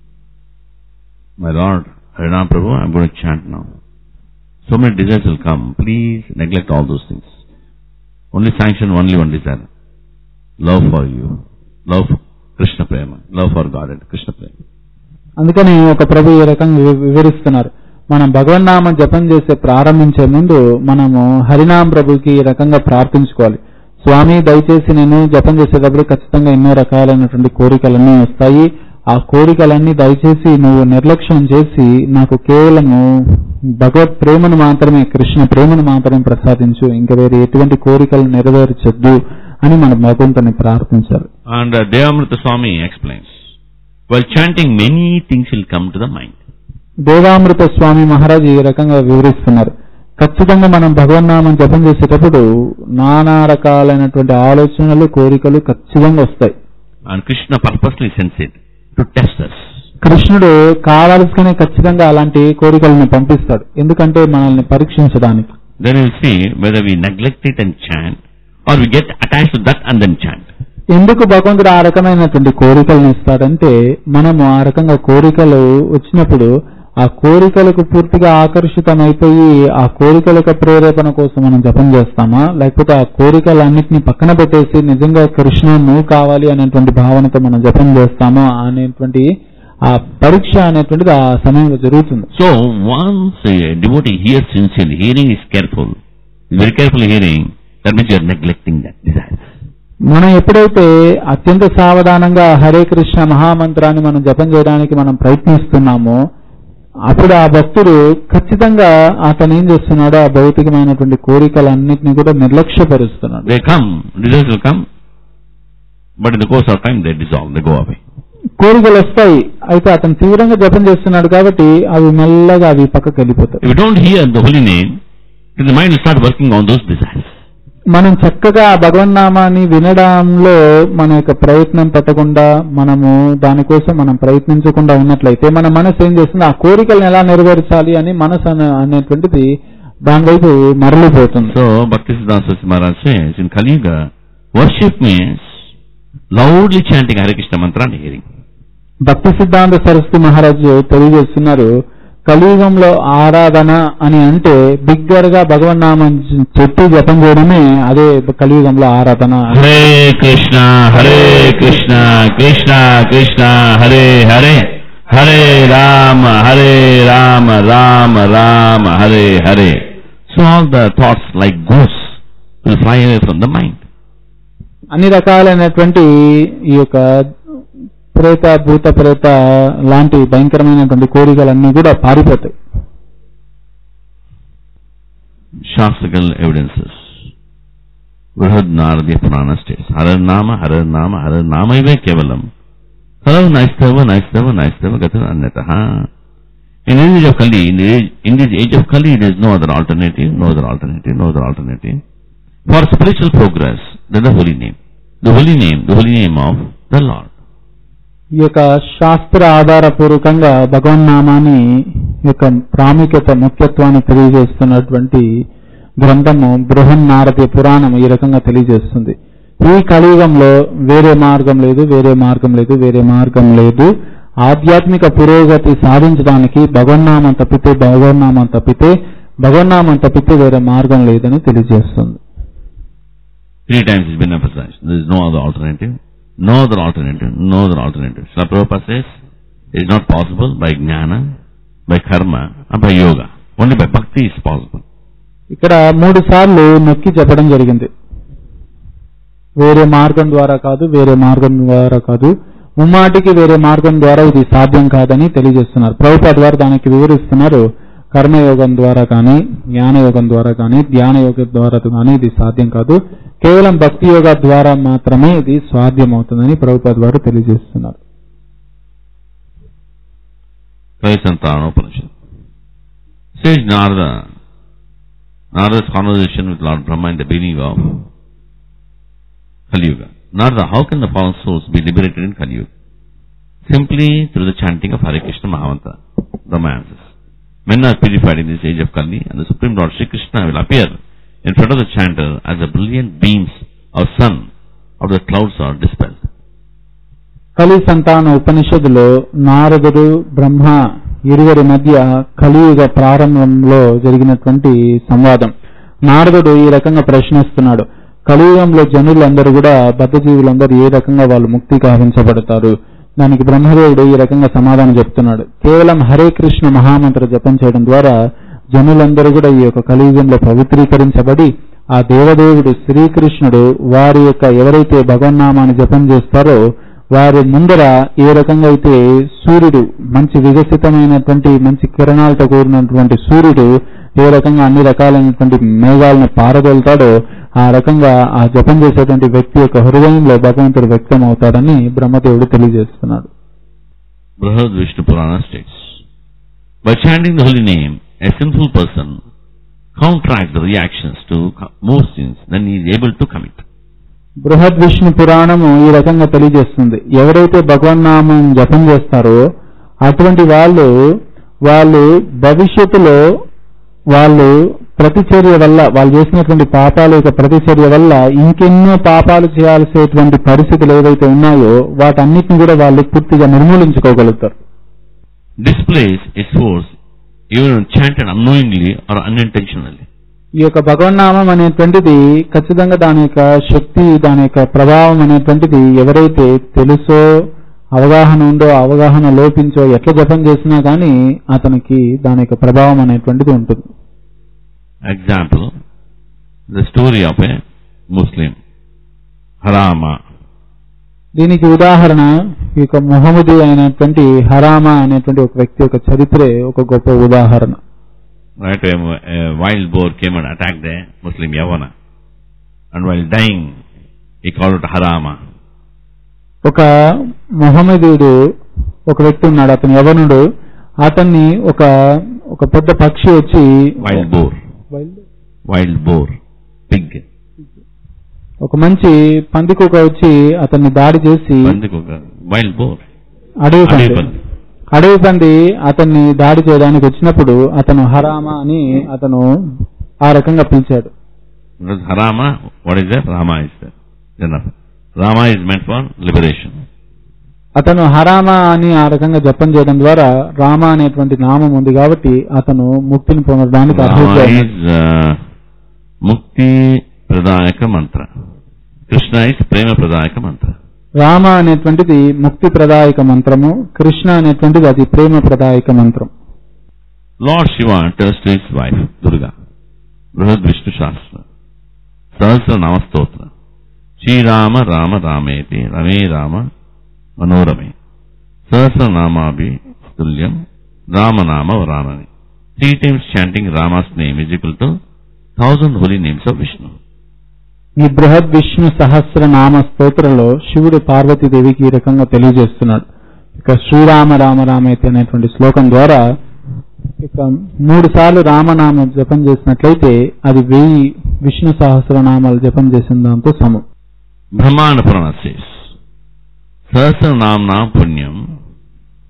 My Lord, Harinam Prabhu, I'm going to chant now. So many desires will come. Please neglect all those things. Only sanction only one desire. Love for you. Love for Krishna Prema. Love for Godhead. Krishna Prema. అందుకని ఒక ప్రభు ఈ రకంగా వివ- వివరిస్తున్నారు మనం భగవన్నామం జపం చేసే ప్రారంభించే ముందు మనము హరినామ ప్రభుకి ఈ రకంగా ప్రార్థించుకోవాలి స్వామి దయచేసి నేను జపం చేసేటప్పుడు ఖచ్చితంగా ఎన్నో రకాలైనటువంటి కోరికలన్నీ వస్తాయి ఆ కోరికలన్నీ దయచేసి నువ్వు నిర్లక్ష్యం చేసి నాకు కేవలము భగవత్ ప్రేమను మాత్రమే కృష్ణ ప్రేమను మాత్రమే ప్రసాదించు ఇంకా వేరే ఎటువంటి కోరికలు నెరవేర్చొద్దు అని మనం భగవంతుని ప్రార్థించాలి And uh, Devamrita Swami explains. While chanting, many things will come to the mind. దేవామృత స్వామి మహారాజ్ ఈ రకంగా వివరిస్తున్నారు ఖచ్చితంగా మనం భగవన్నామం జపం చేసేటప్పుడు నానా రకాలైనటువంటి ఆలోచనలు కోరికలు ఖచ్చితంగా వస్తాయి And Krishna purposely sends it to test us. కృష్ణుడు కావాల్సుకునే ఖచ్చితంగా అలాంటి కోరికలను పంపిస్తాడు ఎందుకంటే మనల్ని పరీక్షించడానికి Then we'll see whether we neglect it and chant, or we get attached to that and then chant. ఎందుకు భగవంతుడు ఆ రకమైనటువంటి కోరికలను ఇస్తాడంటే మనము ఆ రకంగా కోరికలు వచ్చినప్పుడు ఆ కోరికలకు పూర్తిగా ఆకర్షితమైపోయి ఆ కోరికల యొక్క ప్రేరేపణ కోసం మనం జపం చేస్తామా లేకపోతే ఆ కోరికలన్నింటినీ పక్కన పెట్టేసి నిజంగా కృష్ణ నువ్వు కావాలి అనేటువంటి భావనతో మనం జపం చేస్తామా అనేటువంటి ఆ పరీక్ష అనేటువంటిది ఆ సమయంలో జరుగుతుంది So once a devotee hears sincerely, hearing is careful, very careful hearing, that means you are neglecting that desire. మనం ఎప్పుడైతే అత్యంత సావధానంగా హరే కృష్ణ మహామంత్రాన్ని మనం జపం చేయడానికి మనం ప్రయత్నిస్తున్నామో అప్పుడు ఆ భక్తుడు ఖచ్చితంగా అతను ఏం చేస్తున్నాడో ఆ భౌతికమైనటువంటి కోరికలన్నింటినీ కూడా నిర్లక్ష్యపరుస్తున్నాడు They come, desires will come, but in the course of time they dissolve, they go away. కోరికలు వస్తాయి అయితే అతను తీవ్రంగా జపం చేస్తున్నాడు కాబట్టి అవి మెల్లగా అవి పక్కకి వెళ్ళిపోతాయి If you don't hear the holy name, then the mind will start working on those desires. మనం చక్కగా ఆ భగవన్నామాన్ని వినడంలో మన యొక్క ప్రయత్నం పెట్టకుండా మనము దానికోసం మనం ప్రయత్నించకుండా ఉన్నట్లయితే మన మనసు ఏం చేస్తుంది ఆ కోరికలను ఎలా నెరవేర్చాలి అని మనసు అనే- అనేటువంటిది దాని వైపు మరలిపోతుంది So Bhaktisiddhanta Saraswati Maharaj says, in Kali Yuga, worship means loudly chanting Hare Krishna mantra and hearing. భక్తి సిద్ధాంత సరస్వతి మహారాజు తెలియజేస్తున్నారు కలియుగంలో ఆరాధన అని అంటే బిగ్గర్ గా భగవన్నామం చెప్పి జపం చేయడమే అదే కలియుగంలో ఆరాధన Hare Krishna, Hare Krishna, Krishna Krishna, Hare Hare, Hare Rama, Hare Rama, Rama Rama, Hare Hare. So all the thoughts like ghosts will fly away from the mind. అన్ని రకాలైనటువంటి ఈ యొక్క ప్రేత భూత ప్రేత లాంటి భయంకరమైనటువంటి కోరికలన్నీ కూడా పారిపోతాయి Shastrical evidences. Vrihad Naradiya Purana states, Harar Nama, Harar Nama, Harar Nama ive kevalam. Harar Naistava, Naistava, Naistava Gata Annataha. In this age of Kali, in, the age, in this age of Kali, there is no other alternative, no other alternative, no other alternative. For spiritual progress, there is the holy name. The holy name, the holy name of the Lord. ఈ యొక్క శాస్త్ర ఆధారపూర్వకంగా భగవన్నామాన్ని యొక్క ప్రాముఖ్యత ముఖ్యత్వాన్ని తెలియజేస్తున్నటువంటి గ్రంథము బృహన్నారది పురాణం ఈ రకంగా తెలియజేస్తుంది ఈ కలియుగంలో వేరే మార్గం లేదు వేరే మార్గం లేదు వేరే మార్గం లేదు ఆధ్యాత్మిక పురోగతి సాధించడానికి భగవన్నామం తప్పితే భగవన్నామం తప్పితే భగవన్నామం తప్పితే వేరే మార్గం లేదని తెలియజేస్తుంది Three times it's been emphasized. There is no other alternative. No other alternative. No other alternative. Srila Prabhupada says it is not possible by jnana, by karma, and by yoga. Only by bhakti is possible. ఇక్కడ మూడు సార్లు నొక్కి చెప్పడం జరిగింది వేరే మార్గం ద్వారా కాదు వేరే మార్గం ద్వారా కాదు ముమ్మాటికి వేరే మార్గం ద్వారా ఇది సాధ్యం కాదని తెలియజేస్తున్నారు ప్రభుపాద వారు దానికి వివరిస్తున్నారు కర్మయోగం ద్వారా కానీ జ్ఞానయోగం ద్వారా కానీ ధ్యాన యోగం ద్వారా కానీ ఇది సాధ్యం కాదు కేవలం భక్తి యోగ ద్వారా మాత్రమే ఇది సాధ్యం అవుతుందని ప్రభుపాద వారు తెలియజేస్తున్నారు Vaisantana Upanishad. Says Narada, Narada's conversation with Lord Brahma in the beginning of Kali Yuga. Narada, how can the fallen souls be liberated in Kali Yuga? Simply through the chanting of Hare Krishna Mahamantra. Brahma answers. Men are purified in this age of Kali and the Supreme Lord Sri Krishna will appear in front of the chanter as the brilliant beams of sun out of the clouds are dispelled. కలి సంతాన ఉపనిషత్తులో నారదుడు బ్రహ్మ ఇరువురి మధ్య కలియుగ ప్రారంభంలో జరిగినటువంటి సంవాదం నారదుడు ఈ రకంగా ప్రశ్నిస్తున్నాడు కలియుగంలో జనులందరూ కూడా బద్ధజీవులందరూ ఏ రకంగా వాళ్ళు ముక్తి గావించబడతారు దానికి బ్రహ్మదేవుడు ఈ రకంగా సమాధానం చెప్తున్నాడు కేవలం హరే కృష్ణ మహామంత్ర జపం చేయడం ద్వారా జనులందరూ కూడా ఈ యొక్క కలియుగంలో పవిత్రీకరించబడి ఆ దేవదేవుడు శ్రీకృష్ణుడు వారి యొక్క ఎవరైతే భగవన్నామాన్ని జపం చేస్తారో వారి ముందర ఏ రకంగా అయితే సూర్యుడు మంచి వికసితమైనటువంటి మంచి కిరణాలతో కూడినటువంటి సూర్యుడు ఏ రకంగా అన్ని రకాలైనటువంటి మేఘాలను పారదోలుతాడో ఆ రకంగా ఆ జపం చేసేటువంటి వ్యక్తి యొక్క హృదయంలో భగవంతుడు వ్యక్తం అవుతాడని బ్రహ్మదేవుడు తెలియజేస్తున్నాడు Brihad Vishnu Purana states, by chanting the holy name, a sinful person counteracts the reactions to co- more sins than he is able to commit. బృహద్ Vishnu పురాణము ఈ రకంగా తెలియజేస్తుంది ఎవరైతే భగవన్నామం జపం చేస్తారో అటువంటి వాళ్ళు వాళ్ళు భవిష్యత్తులో వాళ్ళు ప్రతిచర్య వల్ల వాళ్ళు చేసినటువంటి పాపాల యొక్క ప్రతిచర్య వల్ల ఇంకెన్నో పాపాలు చేయాల్సేటువంటి పరిస్థితులు ఏవైతే ఉన్నాయో వాటన్నిటిని కూడా వాళ్ళు పూర్తిగా నిర్మూలించుకోగలుగుతారు Displays its force even when chanted unknowingly or unintentionally. ఈ యొక్క భగవన్నామం అనేటువంటిది ఖచ్చితంగా దాని యొక్క శక్తి దాని యొక్క ప్రభావం అనేటువంటిది ఎవరైతే తెలుసో అవగాహన ఉందో అవగాహన లోపించో ఎట్లా జపం చేసినా కానీ అతనికి దాని యొక్క ప్రభావం అనేటువంటిది ఉంటుంది Example, the story of a Muslim, Harama. దీనికి ఉదాహరణ ఈ యొక్క మొహమ్మది అయినటువంటి హరామా అనేటువంటి ఒక వ్యక్తి యొక్క చరిత్రే ఒక గొప్ప ఉదాహరణ Right, a, a wild boar came and attacked the Muslim Yavana. And while dying, he called it Harama. ఒక మొహమ్మదీయుడు ఒక వ్యక్తి ఉన్నాడు అతను యవనుడు అతన్ని ఒక ఒక పెద్ద పక్షి వచ్చి Wild boar. Wild boar. Pig. ఒక మంచి పందికొక వచ్చి అతన్ని దాడి చేసి పందికొక wild boar. అడవి అడవి పంది పంది. అడవి పంది అతన్ని దాడి చేయడానికి వచ్చినప్పుడు అతను హరామా అని అతను ఆ రకంగా పిలిచాడు Because Harama, what is that? Rama is there. Enough. Rama is meant for liberation. అతను హరామా అని ఆ రకంగా జపం చేయడం ద్వారా రామ అనేటువంటి నామం ఉంది కాబట్టి అతను ముక్తిని పొందడానికి Rama అర్హుడు is uh, Mukti Pradayaka Mantra. Krishna is Prema Pradayaka Mantra. Rama అనేటువంటిది ముక్తి ప్రదాయక మంత్రము కృష్ణ అనేటువంటిది అది ప్రేమ ప్రదాయక మంత్రం Lord Shiva tells to his wife, Durga, Brihad Vishnu Shastra, Sahasra Nama Stotra, Shri Rama Rama Rameti, Rame Rama Manorame, Sahasra Namabhi Tulyam, Rama Nama Varanani. Three times chanting Rama's name is equal to thousand holy names of Vishnu. ఈ బృహద్ విష్ణు సహస్ర నామ స్తోత్రంలో శివుడు పార్వతీదేవికి ఈ రకంగా తెలియజేస్తున్నాడు ఇక శ్రీరామ రామ రామైతే అనేటువంటి శ్లోకం ద్వారా ఇక మూడు సార్లు రామనామ జపం చేసినట్లయితే అది వెయ్యి విష్ణు సహస్రనామాలు జపం చేసిన దాంతో సమం Brahmana Purana says, Sahasra Namna Punyam,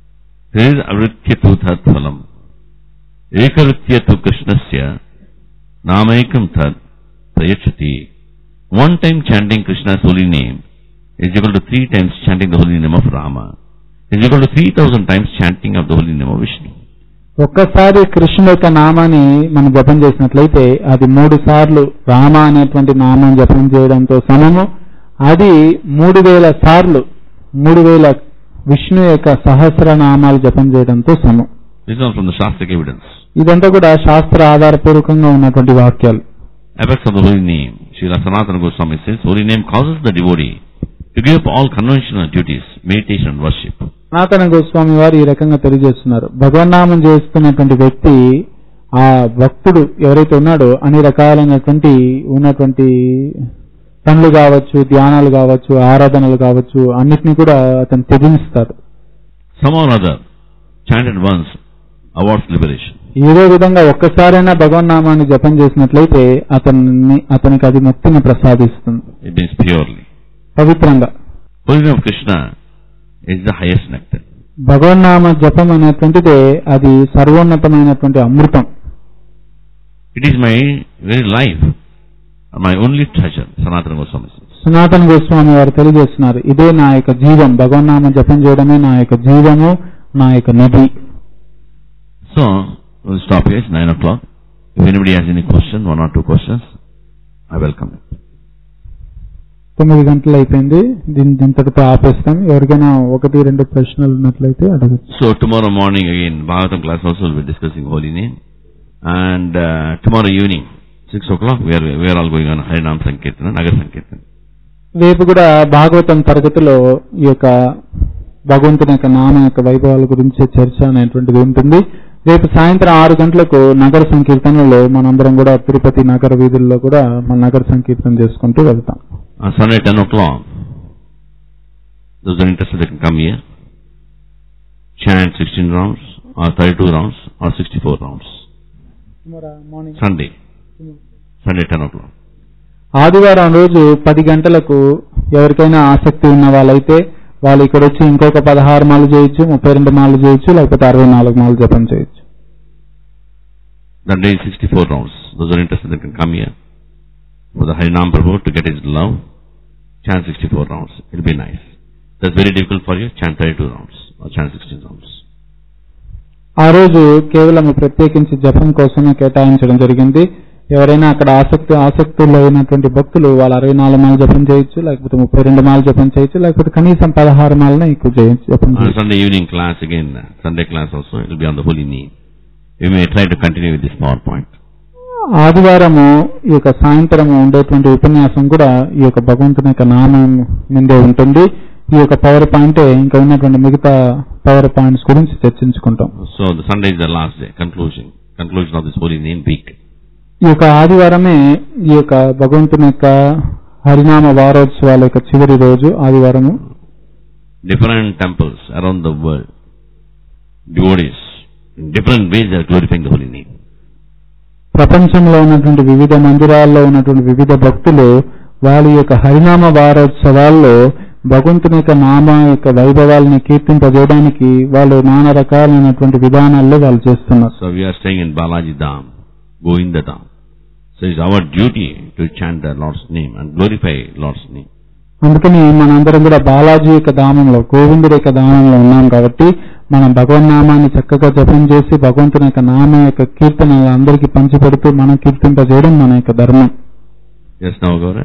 Hrir Avritya Tu Dhat Phalam, Ekaritya Tu Krishnasya, Namayakam Tad Prayachati. One time chanting Krishna's holy name is equal to three times chanting the holy name of Rama. Is equal to three thousand times chanting of the holy name of Vishnu. ఒక్కసారి కృష్ణుడు యొక్క నామాన్ని మనం జపం చేసినట్లయితే అది మూడు సార్లు రామ అనేటువంటి నామం జపం చేయడంతో సమము అది మూడు వేల సార్లు మూడు వేల విష్ణు యొక్క సహస్ర నామాలు జపం చేయడంతో సమం This is all from the Shastric evidence. ఇదంతా కూడా శాస్త్ర ఆధారపూర్వకంగా ఉన్నటువంటి వాక్యాలు Effects of the holy name. Srila Sanatana Goswami says, holy name causes the devotee to give up all conventional duties, meditation and worship. సనాతన గోస్వామి వారు ఈ రకంగా తెలియజేస్తున్నారు భగవన్నామం చేస్తున్నటువంటి వ్యక్తి ఆ భక్తుడు ఎవరైతే ఉన్నాడో అన్ని రకాలైనటువంటి ఉన్నటువంటి పనులు కావచ్చు ధ్యానాలు కావచ్చు ఆరాధనలు కావచ్చు అన్నిటిని కూడా అతను త్యజిస్తాడు Somehow or other, chanted once, awards liberation. ఏదో విధంగా ఒక్కసారైనా భగవన్నామాన్ని జపం చేసినట్లయితే అతన్ని అతనికి అది ముక్తిని ప్రసాదిస్తుంది It means purely. పవిత్రంగా Holy name of Krishna is the highest nectar. భగవన్నామ జపం అనేటువంటిదే అది సర్వోన్నతమైనటువంటి అమృతం It is my very life, my only treasure, Sanatana Goswami says. సనాతన గోస్వామి వారు తెలియజేస్తున్నారు ఇదే నా యొక్క జీవం భగవన్నామ జపం చేయడమే నా యొక్క జీవము నా యొక్క నిధి So, we'll stop here. It's 9 o'clock. If anybody has any question, one or two questions, I welcome it. తొమ్మిది గంటలు అయిపోయింది దీని దీంతటితో ఆపేస్తాం ఎవరికైనా ఒకటి రెండు ప్రశ్నలు ఉన్నట్లయితే అడగచ్చు So, tomorrow morning again, Bhagavatam class also will be discussing holy name. And uh, tomorrow evening, 6 o'clock, we are, we are all going on Harinam Sankirtana, Nagar Sankirtana. రేపు కూడా భాగవతం తరగతిలో ఈ యొక్క భగవంతుని యొక్క నామ యొక్క వైభవాల గురించి చర్చ అనేటువంటిది ఉంటుంది రేపు సాయంత్రం ఆరు గంటలకు నగర సంకీర్తనలో మనందరం కూడా తిరుపతి నగర వీధుల్లో కూడా మన నగర సంకీర్తన చేసుకుంటూ వెళ్తాం On Sunday, 10 o'clock, those who are interested, they can come here. Chant 16 rounds, or 32 rounds, or 64 rounds. Sunday. Sunday, 10 o'clock. ఆదివారం రోజు పది గంటలకు ఎవరికైనా ఆసక్తి ఉన్న వాళ్ళైతే వాళ్ళు ఇక్కడ వచ్చి ఇంకొక పదహారు మాలు చేయొచ్చు ముప్పై రెండు మాలు చేయొచ్చు లేకపోతే అరవై నాలుగు మాలు జపం చేయొచ్చు That day is 64 rounds. Those who are interested, they can come here. For the Harinam Prabhu to get his love, chant 64 rounds. It'll be nice. That's very difficult for you, chant 32 rounds, or chant 16 rounds. ఆ రోజు కేవలం ప్రత్యేకించి జపం కోసమే కేటాయించడం జరిగింది ఎవరైనా అక్కడ ఆసక్తి ఆసక్తుల్లో ఉన్నటువంటి భక్తులు వాళ్ళు అరవై నాలుగు మాలు జపం చేయొచ్చు లేకపోతే ముప్పై రెండు మాలు జపం చేయొచ్చు లేకపోతే కనీసం పదహారు మాలనే ఎక్కువ చేయొచ్చు జపం On చేయొచ్చు Sunday evening class again, uh, Sunday class also, it'll be on the holy name. We may try to continue with this PowerPoint. ఆదివారము ఈ యొక్క సాయంత్రం ఉండేటువంటి ఉపన్యాసం కూడా ఈ యొక్క భగవంతుని యొక్క నామం మీదే ఉంటుంది ఈ యొక్క పవర్ పాయింట్ ఇంకా ఉన్నటువంటి మిగతా పవర్ పాయింట్స్ గురించి చర్చించుకుంటాం So the Sunday is the last day, conclusion. Conclusion of this holy name week. ఈ యొక్క ఆదివారమే ఈ యొక్క భగవంతుని యొక్క హరినామ వారోత్సవాల యొక్క చివరి రోజు ఆదివారము Different temples around the world, devotees, in different ways they are glorifying the holy name. ప్రపంచంలో ఉన్నటువంటి వివిధ మందిరాల్లో ఉన్నటువంటి వివిధ భక్తులు వాళ్ళ యొక్క హరినామ వారోత్సవాల్లో భగవంతుని యొక్క నామ యొక్క వైభవాలను కీర్తింపజేయడానికి వాళ్ళు నానా రకాలైనటువంటి విధానాల్లో వాళ్ళు చేస్తున్నారు So we are staying in Balaji Dham, Govinda Dham. So it's our duty to chant the Lord's name and glorify Lord's name. అందుకని మనందరం కూడా బాలాజీ యొక్క ధామంలో గోవిందుడి యొక్క ధామంలో ఉన్నాం కాబట్టి మనం భగవన్నామాన్ని చక్కగా జపం చేసి భగవంతుని యొక్క నామ యొక్క కీర్తనలు అందరికీ పంచిపెడుతూ మనం కీర్తింపజేయడం మన యొక్క ధర్మం Yes, now Gaura?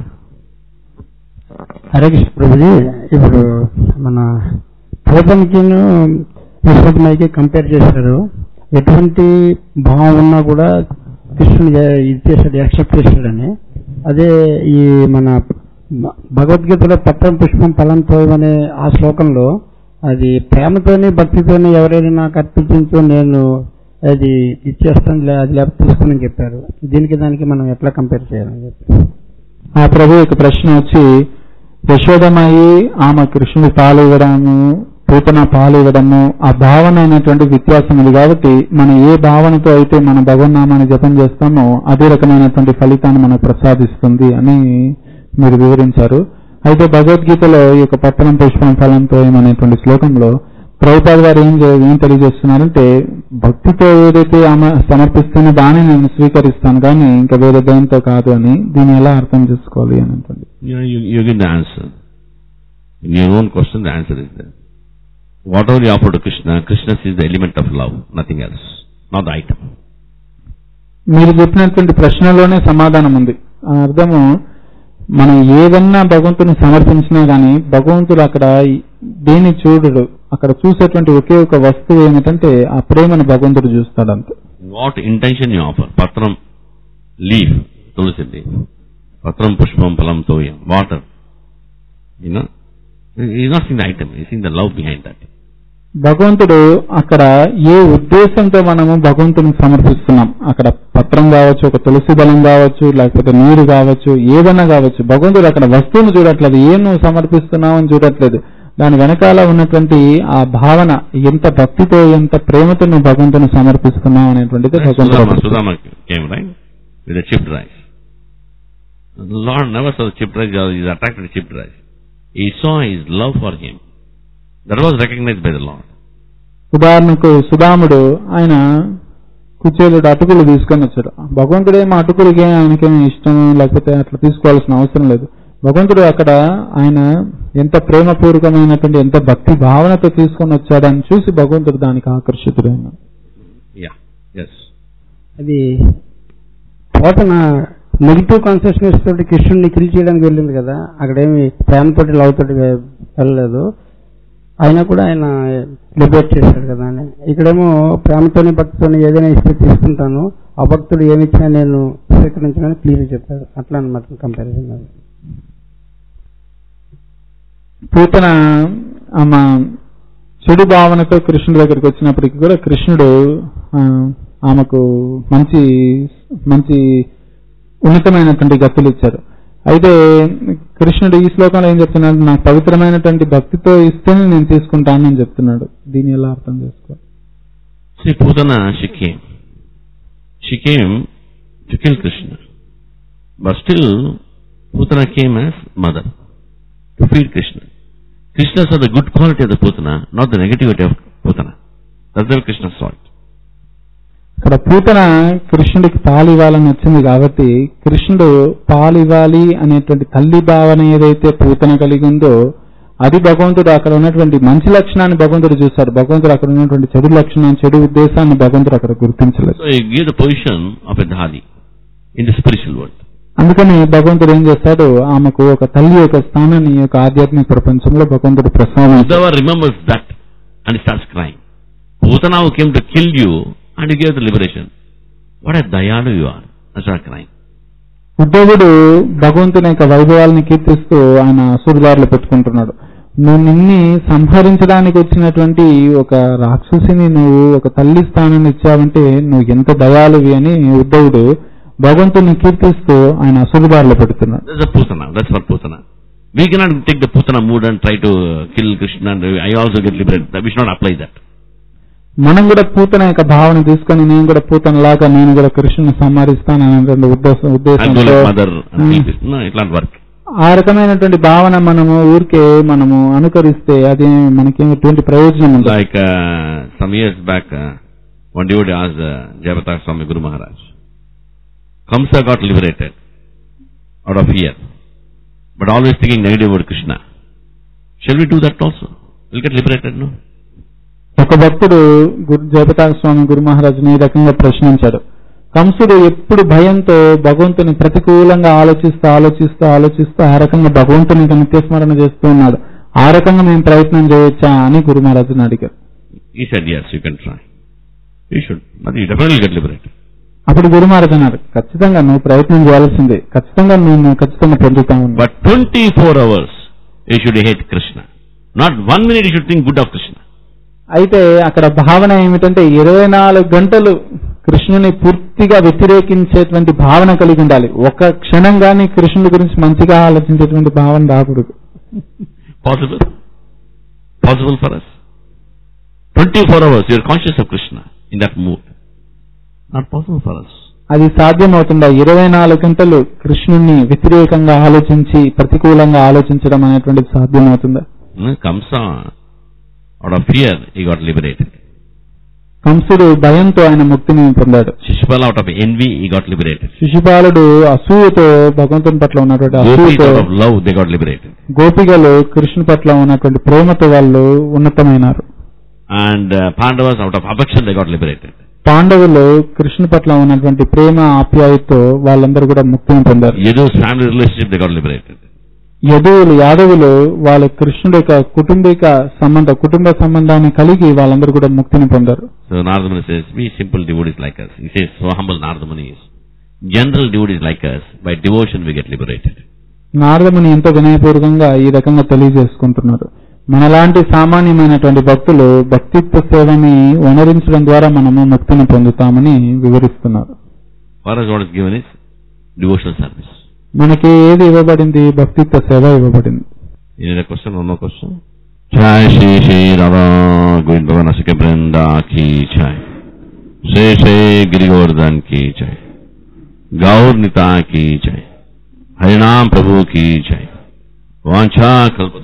Hare Krishna ప్రభుజీ ఇప్పుడు మన పూతనికిను విశ్వకమయ్యకి కంపేర్ చేశారు ఎటువంటి భావం ఉన్నా కూడా కృష్ణుడు ఏ- ఇది చేశాడు యాక్సెప్ట్ చేశాడని అదే ఈ మన భ- భగవద్గీతలో పత్రం పుష్పం ఫలంతో అనే ఆ శ్లోకంలో అది ప్రేమతోని భక్తితోని ఎవరైనా నాకు అర్పించు నేను అది ఇచ్చేస్తాను లే- అది లేకపోతే తీసుకుని చెప్పారు దీనికి దానికి మనం ఎట్లా కంపేర్ చేయాలని చెప్పి ఆ ప్రభు యొక్క ప్రశ్న వచ్చి యశోదమాయి ఆమె కృష్ణుడి పాలు ఇవ్వడము పూతన పాలు ఇవ్వడము ఆ భావన అయినటువంటి వ్యత్యాసం ఉంది కాబట్టి మనం ఏ భావనతో అయితే మన భగవన్నామాన్ని జపం చేస్తామో అదే రకమైనటువంటి ఫలితాన్ని మనకు ప్రసాదిస్తుంది అని మీరు వివరించారు అయితే భగవద్గీతలో ఈ యొక్క పట్టణం పుష్పం ఫలంతో అనేటువంటి శ్లోకంలో ప్రభుపాద గారు ఏం చే- ఏం తెలియజేస్తున్నారంటే భక్తితో ఏదైతే ఆమె సమర్పిస్తున్న దాన్ని నేను స్వీకరిస్తాను కానీ ఇంకా వేరే దేంతో కాదు అని దీన్ని ఎలా అర్థం చేసుకోవాలి అని అంటుంది You know, you, you give the answer. In your own question, the answer is there. Whatever you offer to Krishna, Krishna is the element of love, nothing else, not the item. మీరు చెప్పినటువంటి ప్రశ్నలోనే సమాధానం ఉంది ఆ అర్థము మనం ఏదన్నా భగవంతుని సమర్పించినా గానీ భగవంతుడు అక్కడ దేని చూడడు అక్కడ చూసేటువంటి ఒకే ఒక వస్తువు ఏమిటంటే ఆ ప్రేమను భగవంతుడు చూస్తాడు అంతే What intention you offer? Patram, leaf, tulsi leaf. Patram, pushpam, palam, toyam, water. You know? He's not seeing the item, he's seeing the love behind that. భగవంతుడు అక్కడ ఏ ఉద్దేశంతో మనము భగవంతునికి సమర్పిస్తున్నాం అక్కడ పత్రం కావచ్చు ఒక తులసి దళం కావచ్చు లేకపోతే నీరు కావచ్చు ఏదైనా కావచ్చు భగవంతుడు అక్కడ వస్తువును చూడట్లేదు ఏం నువ్వు సమర్పిస్తున్నావు అని చూడట్లేదు దాని వెనకాల ఉన్నటువంటి ఆ భావన ఎంత భక్తితో ఎంత ప్రేమతో నువ్వు భగవంతుని సమర్పిస్తున్నావు అనేటువంటిది Right? Sudama, భగవంతుడు Sudama came, right? With a chipped rice. The Lord never saw the chipped rice, he was attracted to chipped rice. He saw his love for him. That was recognized by the Lord. ఉదాహరణకు సుధాముడు ఆయన కుచేలుడు అటుకులు తీసుకొని వచ్చాడు భగవంతుడేమో అటుకులకి ఆయనకేమో ఇష్టం లేకపోతే అట్లా తీసుకోవాల్సిన అవసరం లేదు భగవంతుడు అక్కడ ఆయన ఎంత ప్రేమపూర్వకమైనటువంటి ఎంత భక్తి భావనతో తీసుకొని వచ్చాడని చూసి భగవంతుడు దానికి ఆకర్షితుడైన Yeah. Yes. అది పోతన నెగిటివ్ కాన్షియస్నెస్ తోటి కృష్ణుడిని కిల్ చేయడానికి వెళ్ళింది కదా అక్కడేమి ప్రేమతోటి లవ్ తోటి వె- వెళ్ళలేదు అయినా కూడా ఆయన లిబరేట్ చేశాడు కదా అని ఇక్కడేమో ప్రేమతోని భక్తితోని ఏదైనా ఇస్తే తీసుకుంటాను అభక్తుడు ఏమి ఇచ్చినా నేను స్వీకరించడానికి క్లియర్ చెప్పాడు అట్లా అనమాట కంపారిజన్ అది పూతన ఆమె చెడు భావనతో కృష్ణుడి దగ్గరికి వచ్చినప్పటికీ కూడా కృష్ణుడు ఆ, ఆమెకు మంచి మంచి ఉన్నతమైనటువంటి గతులు ఇచ్చారు అయితే కృష్ణుడు ఈ శ్లోకంలో ఏం చెప్తున్నాడు నాకు పవిత్రమైనటువంటి భక్తితో ఇస్తేనే నేను తీసుకుంటాను అని చెప్తున్నాడు దీన్ని ఎలా అర్థం చేసుకో See, Putana, she came. She came to kill Krishna. But still, Putana came as mother to feed Krishna. Krishna saw the good quality of the Putana, not the negativity of Putana. That's the way Krishna saw it. ఇక్కడ పూతన కృష్ణుడికి పాలు ఇవ్వాలని వచ్చింది కాబట్టి కృష్ణుడు పాలు ఇవ్వాలి అనేటువంటి తల్లి భావన ఏదైతే పూతన కలిగి ఉందో అది భగవంతుడు అక్కడ ఉన్నటువంటి మంచి లక్షణాన్ని భగవంతుడు చూస్తాడు భగవంతుడు అక్కడ ఉన్నటువంటి చెడు లక్షణాన్ని చెడు ఉద్దేశాన్ని భగవంతుడు అక్కడ గుర్తించలేదు So he gave the position of a Dhali in the spiritual world. అందుకని భగవంతుడు ఏం చేస్తాడు ఆమెకు ఒక తల్లి యొక్క స్థానాన్ని ఈ యొక్క ఆధ్యాత్మిక ప్రపంచంలో భగవంతుడు ప్రస్తావించాడు Uddhava remembers that and he starts crying. Putana who came to kill you and you gave the liberation. What a dayalu you are. I started crying. ఉద్ధవుడు భగవంతుని యొక్క వైభవాలను కీర్తిస్తూ ఆయన అసురుదారులు పెట్టుకుంటున్నాడు నువ్వు నిన్ని సంహరించడానికి వచ్చినటువంటి ఒక రాక్షసిని నువ్వు ఒక తల్లి స్థానాన్ని ఇచ్చావంటే నువ్వు ఎంత దయాలువి అని ఉద్ధవుడు భగవంతుని కీర్తిస్తూ ఆయన అసురుదారులు పెడుతున్నాడు That's a Putana. That's for Putana. We cannot take the Putana mood and try to uh, kill Krishna and uh, I also get liberated. We should not apply that. మనం కూడా పూతన యొక్క భావన తీసుకొని నేను కూడా పూతన లాగా నేను కూడా కృష్ణుని సంహరిస్తాను అనేటువంటి ఉద్దేశం I'll go ఉద్దేశంతో like mother and ఆ, keep it. No, it won't work. ఆ రకమైనటువంటి భావన మనము ఊరికే మనము అనుకరిస్తే అది మనకి ఎటువంటి ప్రయోజనం ఉండదు Like uh, some years back, uh, one devotee asked uh, Jayapataka Swami Guru Maharaj, Kamsa got liberated out of fear, but always thinking negative about Krishna. Shall we do that also? We'll get liberated, no? ఒక భక్తుడు గురు జగతాక స్వామి గురు మహారాజుని ఈ రకంగా ప్రశ్నించాడు కంసుడు ఎప్పుడు భయంతో భగవంతుని ప్రతికూలంగా ఆలోచిస్తూ ఆలోచిస్తూ ఆలోచిస్తూ ఆ రకంగా భగవంతుని యొక్క నిత్యస్మరణ చేస్తూ ఉన్నాడు ఆ రకంగా మేము ప్రయత్నం చేయొచ్చా అని గురు మహారాజుని అడిగారు He said, yes, you can try. You should, but you definitely get liberated. అప్పుడు గురు మహారాజు అన్నారు ఖచ్చితంగా నువ్వు ప్రయత్నం చేయాల్సిందే ఖచ్చితంగా నేను ఖచ్చితంగా పొందుతావు But 24 hours, you should hate Krishna. Not one minute you should think good of Krishna. అయితే అక్కడ భావన ఏమిటంటే ఇరవై నాలుగు గంటలు కృష్ణుని పూర్తిగా వ్యతిరేకించేటువంటి భావన కలిగి ఉండాలి ఒక క్షణం గాని కృష్ణుడి గురించి మంచిగా ఆలోచించేటువంటి భావన రాకూడదు Possible? Possible for us? 24 hours, you are conscious of Krishna in that mood. Not possible for us. అది సాధ్యమవుతుందా ఇరవై నాలుగు గంటలు కృష్ణుణ్ణి వ్యతిరేకంగా ఆలోచించి ప్రతికూలంగా ఆలోచించడం అనేటువంటిది సాధ్యమవుతుందా No, Kamsa out of fear, he got liberated. కంసుడు భయంతో ఆయన ముక్తిని పొందాడు Shishupala, out of envy, he got liberated. శిశుపాలుడు అసూయతో భగవంతుని పట్ల ఉన్నటువంటి Gopis, అసూయతో out of love, they got liberated. గోపికలు కృష్ణ పట్ల ఉన్నటువంటి ప్రేమతో వాళ్ళు ఉన్నతమైనారు And uh, Pandavas, out of affection, they got liberated. పాండవులు కృష్ణ పట్ల ఉన్నటువంటి ప్రేమ ఆప్యాయతో వాళ్ళందరూ కూడా ముక్తిని పొందారు Yadu's family relationship, they got liberated. యదువులు యాదవులు వాళ్ళ కృష్ణుడి యొక్క కుటుంబిక సంబంధ కుటుంబ సంబంధాన్ని కలిగి వాళ్ళందరూ కూడా ముక్తిని పొందారు So Nardamani says, we simple devotees like us. He says, so humble Nardamani is. General devotees like us, by devotion we get liberated. నారదముని ఎంతో వినయపూర్వకంగా ఈ రకంగా తెలియజేసుకుంటున్నారు మనలాంటి సామాన్యమైనటువంటి భక్తులు భక్తిత్వ సేవని వనరించడం ద్వారా మనము ముక్తిని పొందుతామని వివరిస్తున్నారు For us what is given is devotional service. మనకి ఏది ఇవ్వబడింది భక్తిత్వ సేవ ఇవ్వబడింది Any other question? One more question? Jai Shri Shri Radha Govind Bhavan Asika Brinda Ki Jai Shri Shri Giri Govardhan Ki Jai Gaur Nita Ki Jai Harinam Prabhu Ki Jai Vancha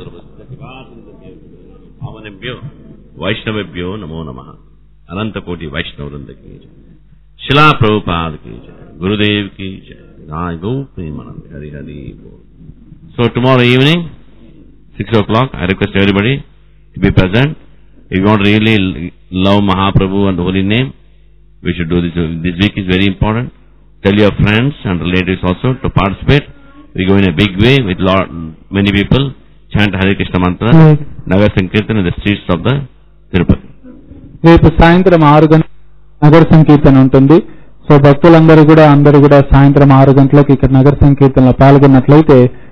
Kalpadurvasya Vaishnavabhyo Namo Namaha Ananta Koti Vaishnavrinda Ki Jai Shila Prabhupada Ki Jai Gurudev Ki Jai Jai Go Premanand Hari Hari Bol. So tomorrow evening, 6 o'clock, I request everybody to be present. If you want to really l- love Mahaprabhu and the holy name, we should do this. This week is very important. Tell your friends and relatives also to participate. We go in a big way with lot, many people. Chant Hare Krishna mantra. Nagar Sankirtan in the streets of the Tirupati. రేపు సాయంత్రం ఆరు గంటల నగర సంకీర్తన ఉంటుంది so భక్తులందరూ కూడా అందరూ కూడా సాయంత్రం ఆరు గంటలకు ఇక్కడ నగర సంకీర్తనలో పాల్గొన్నట్లయితే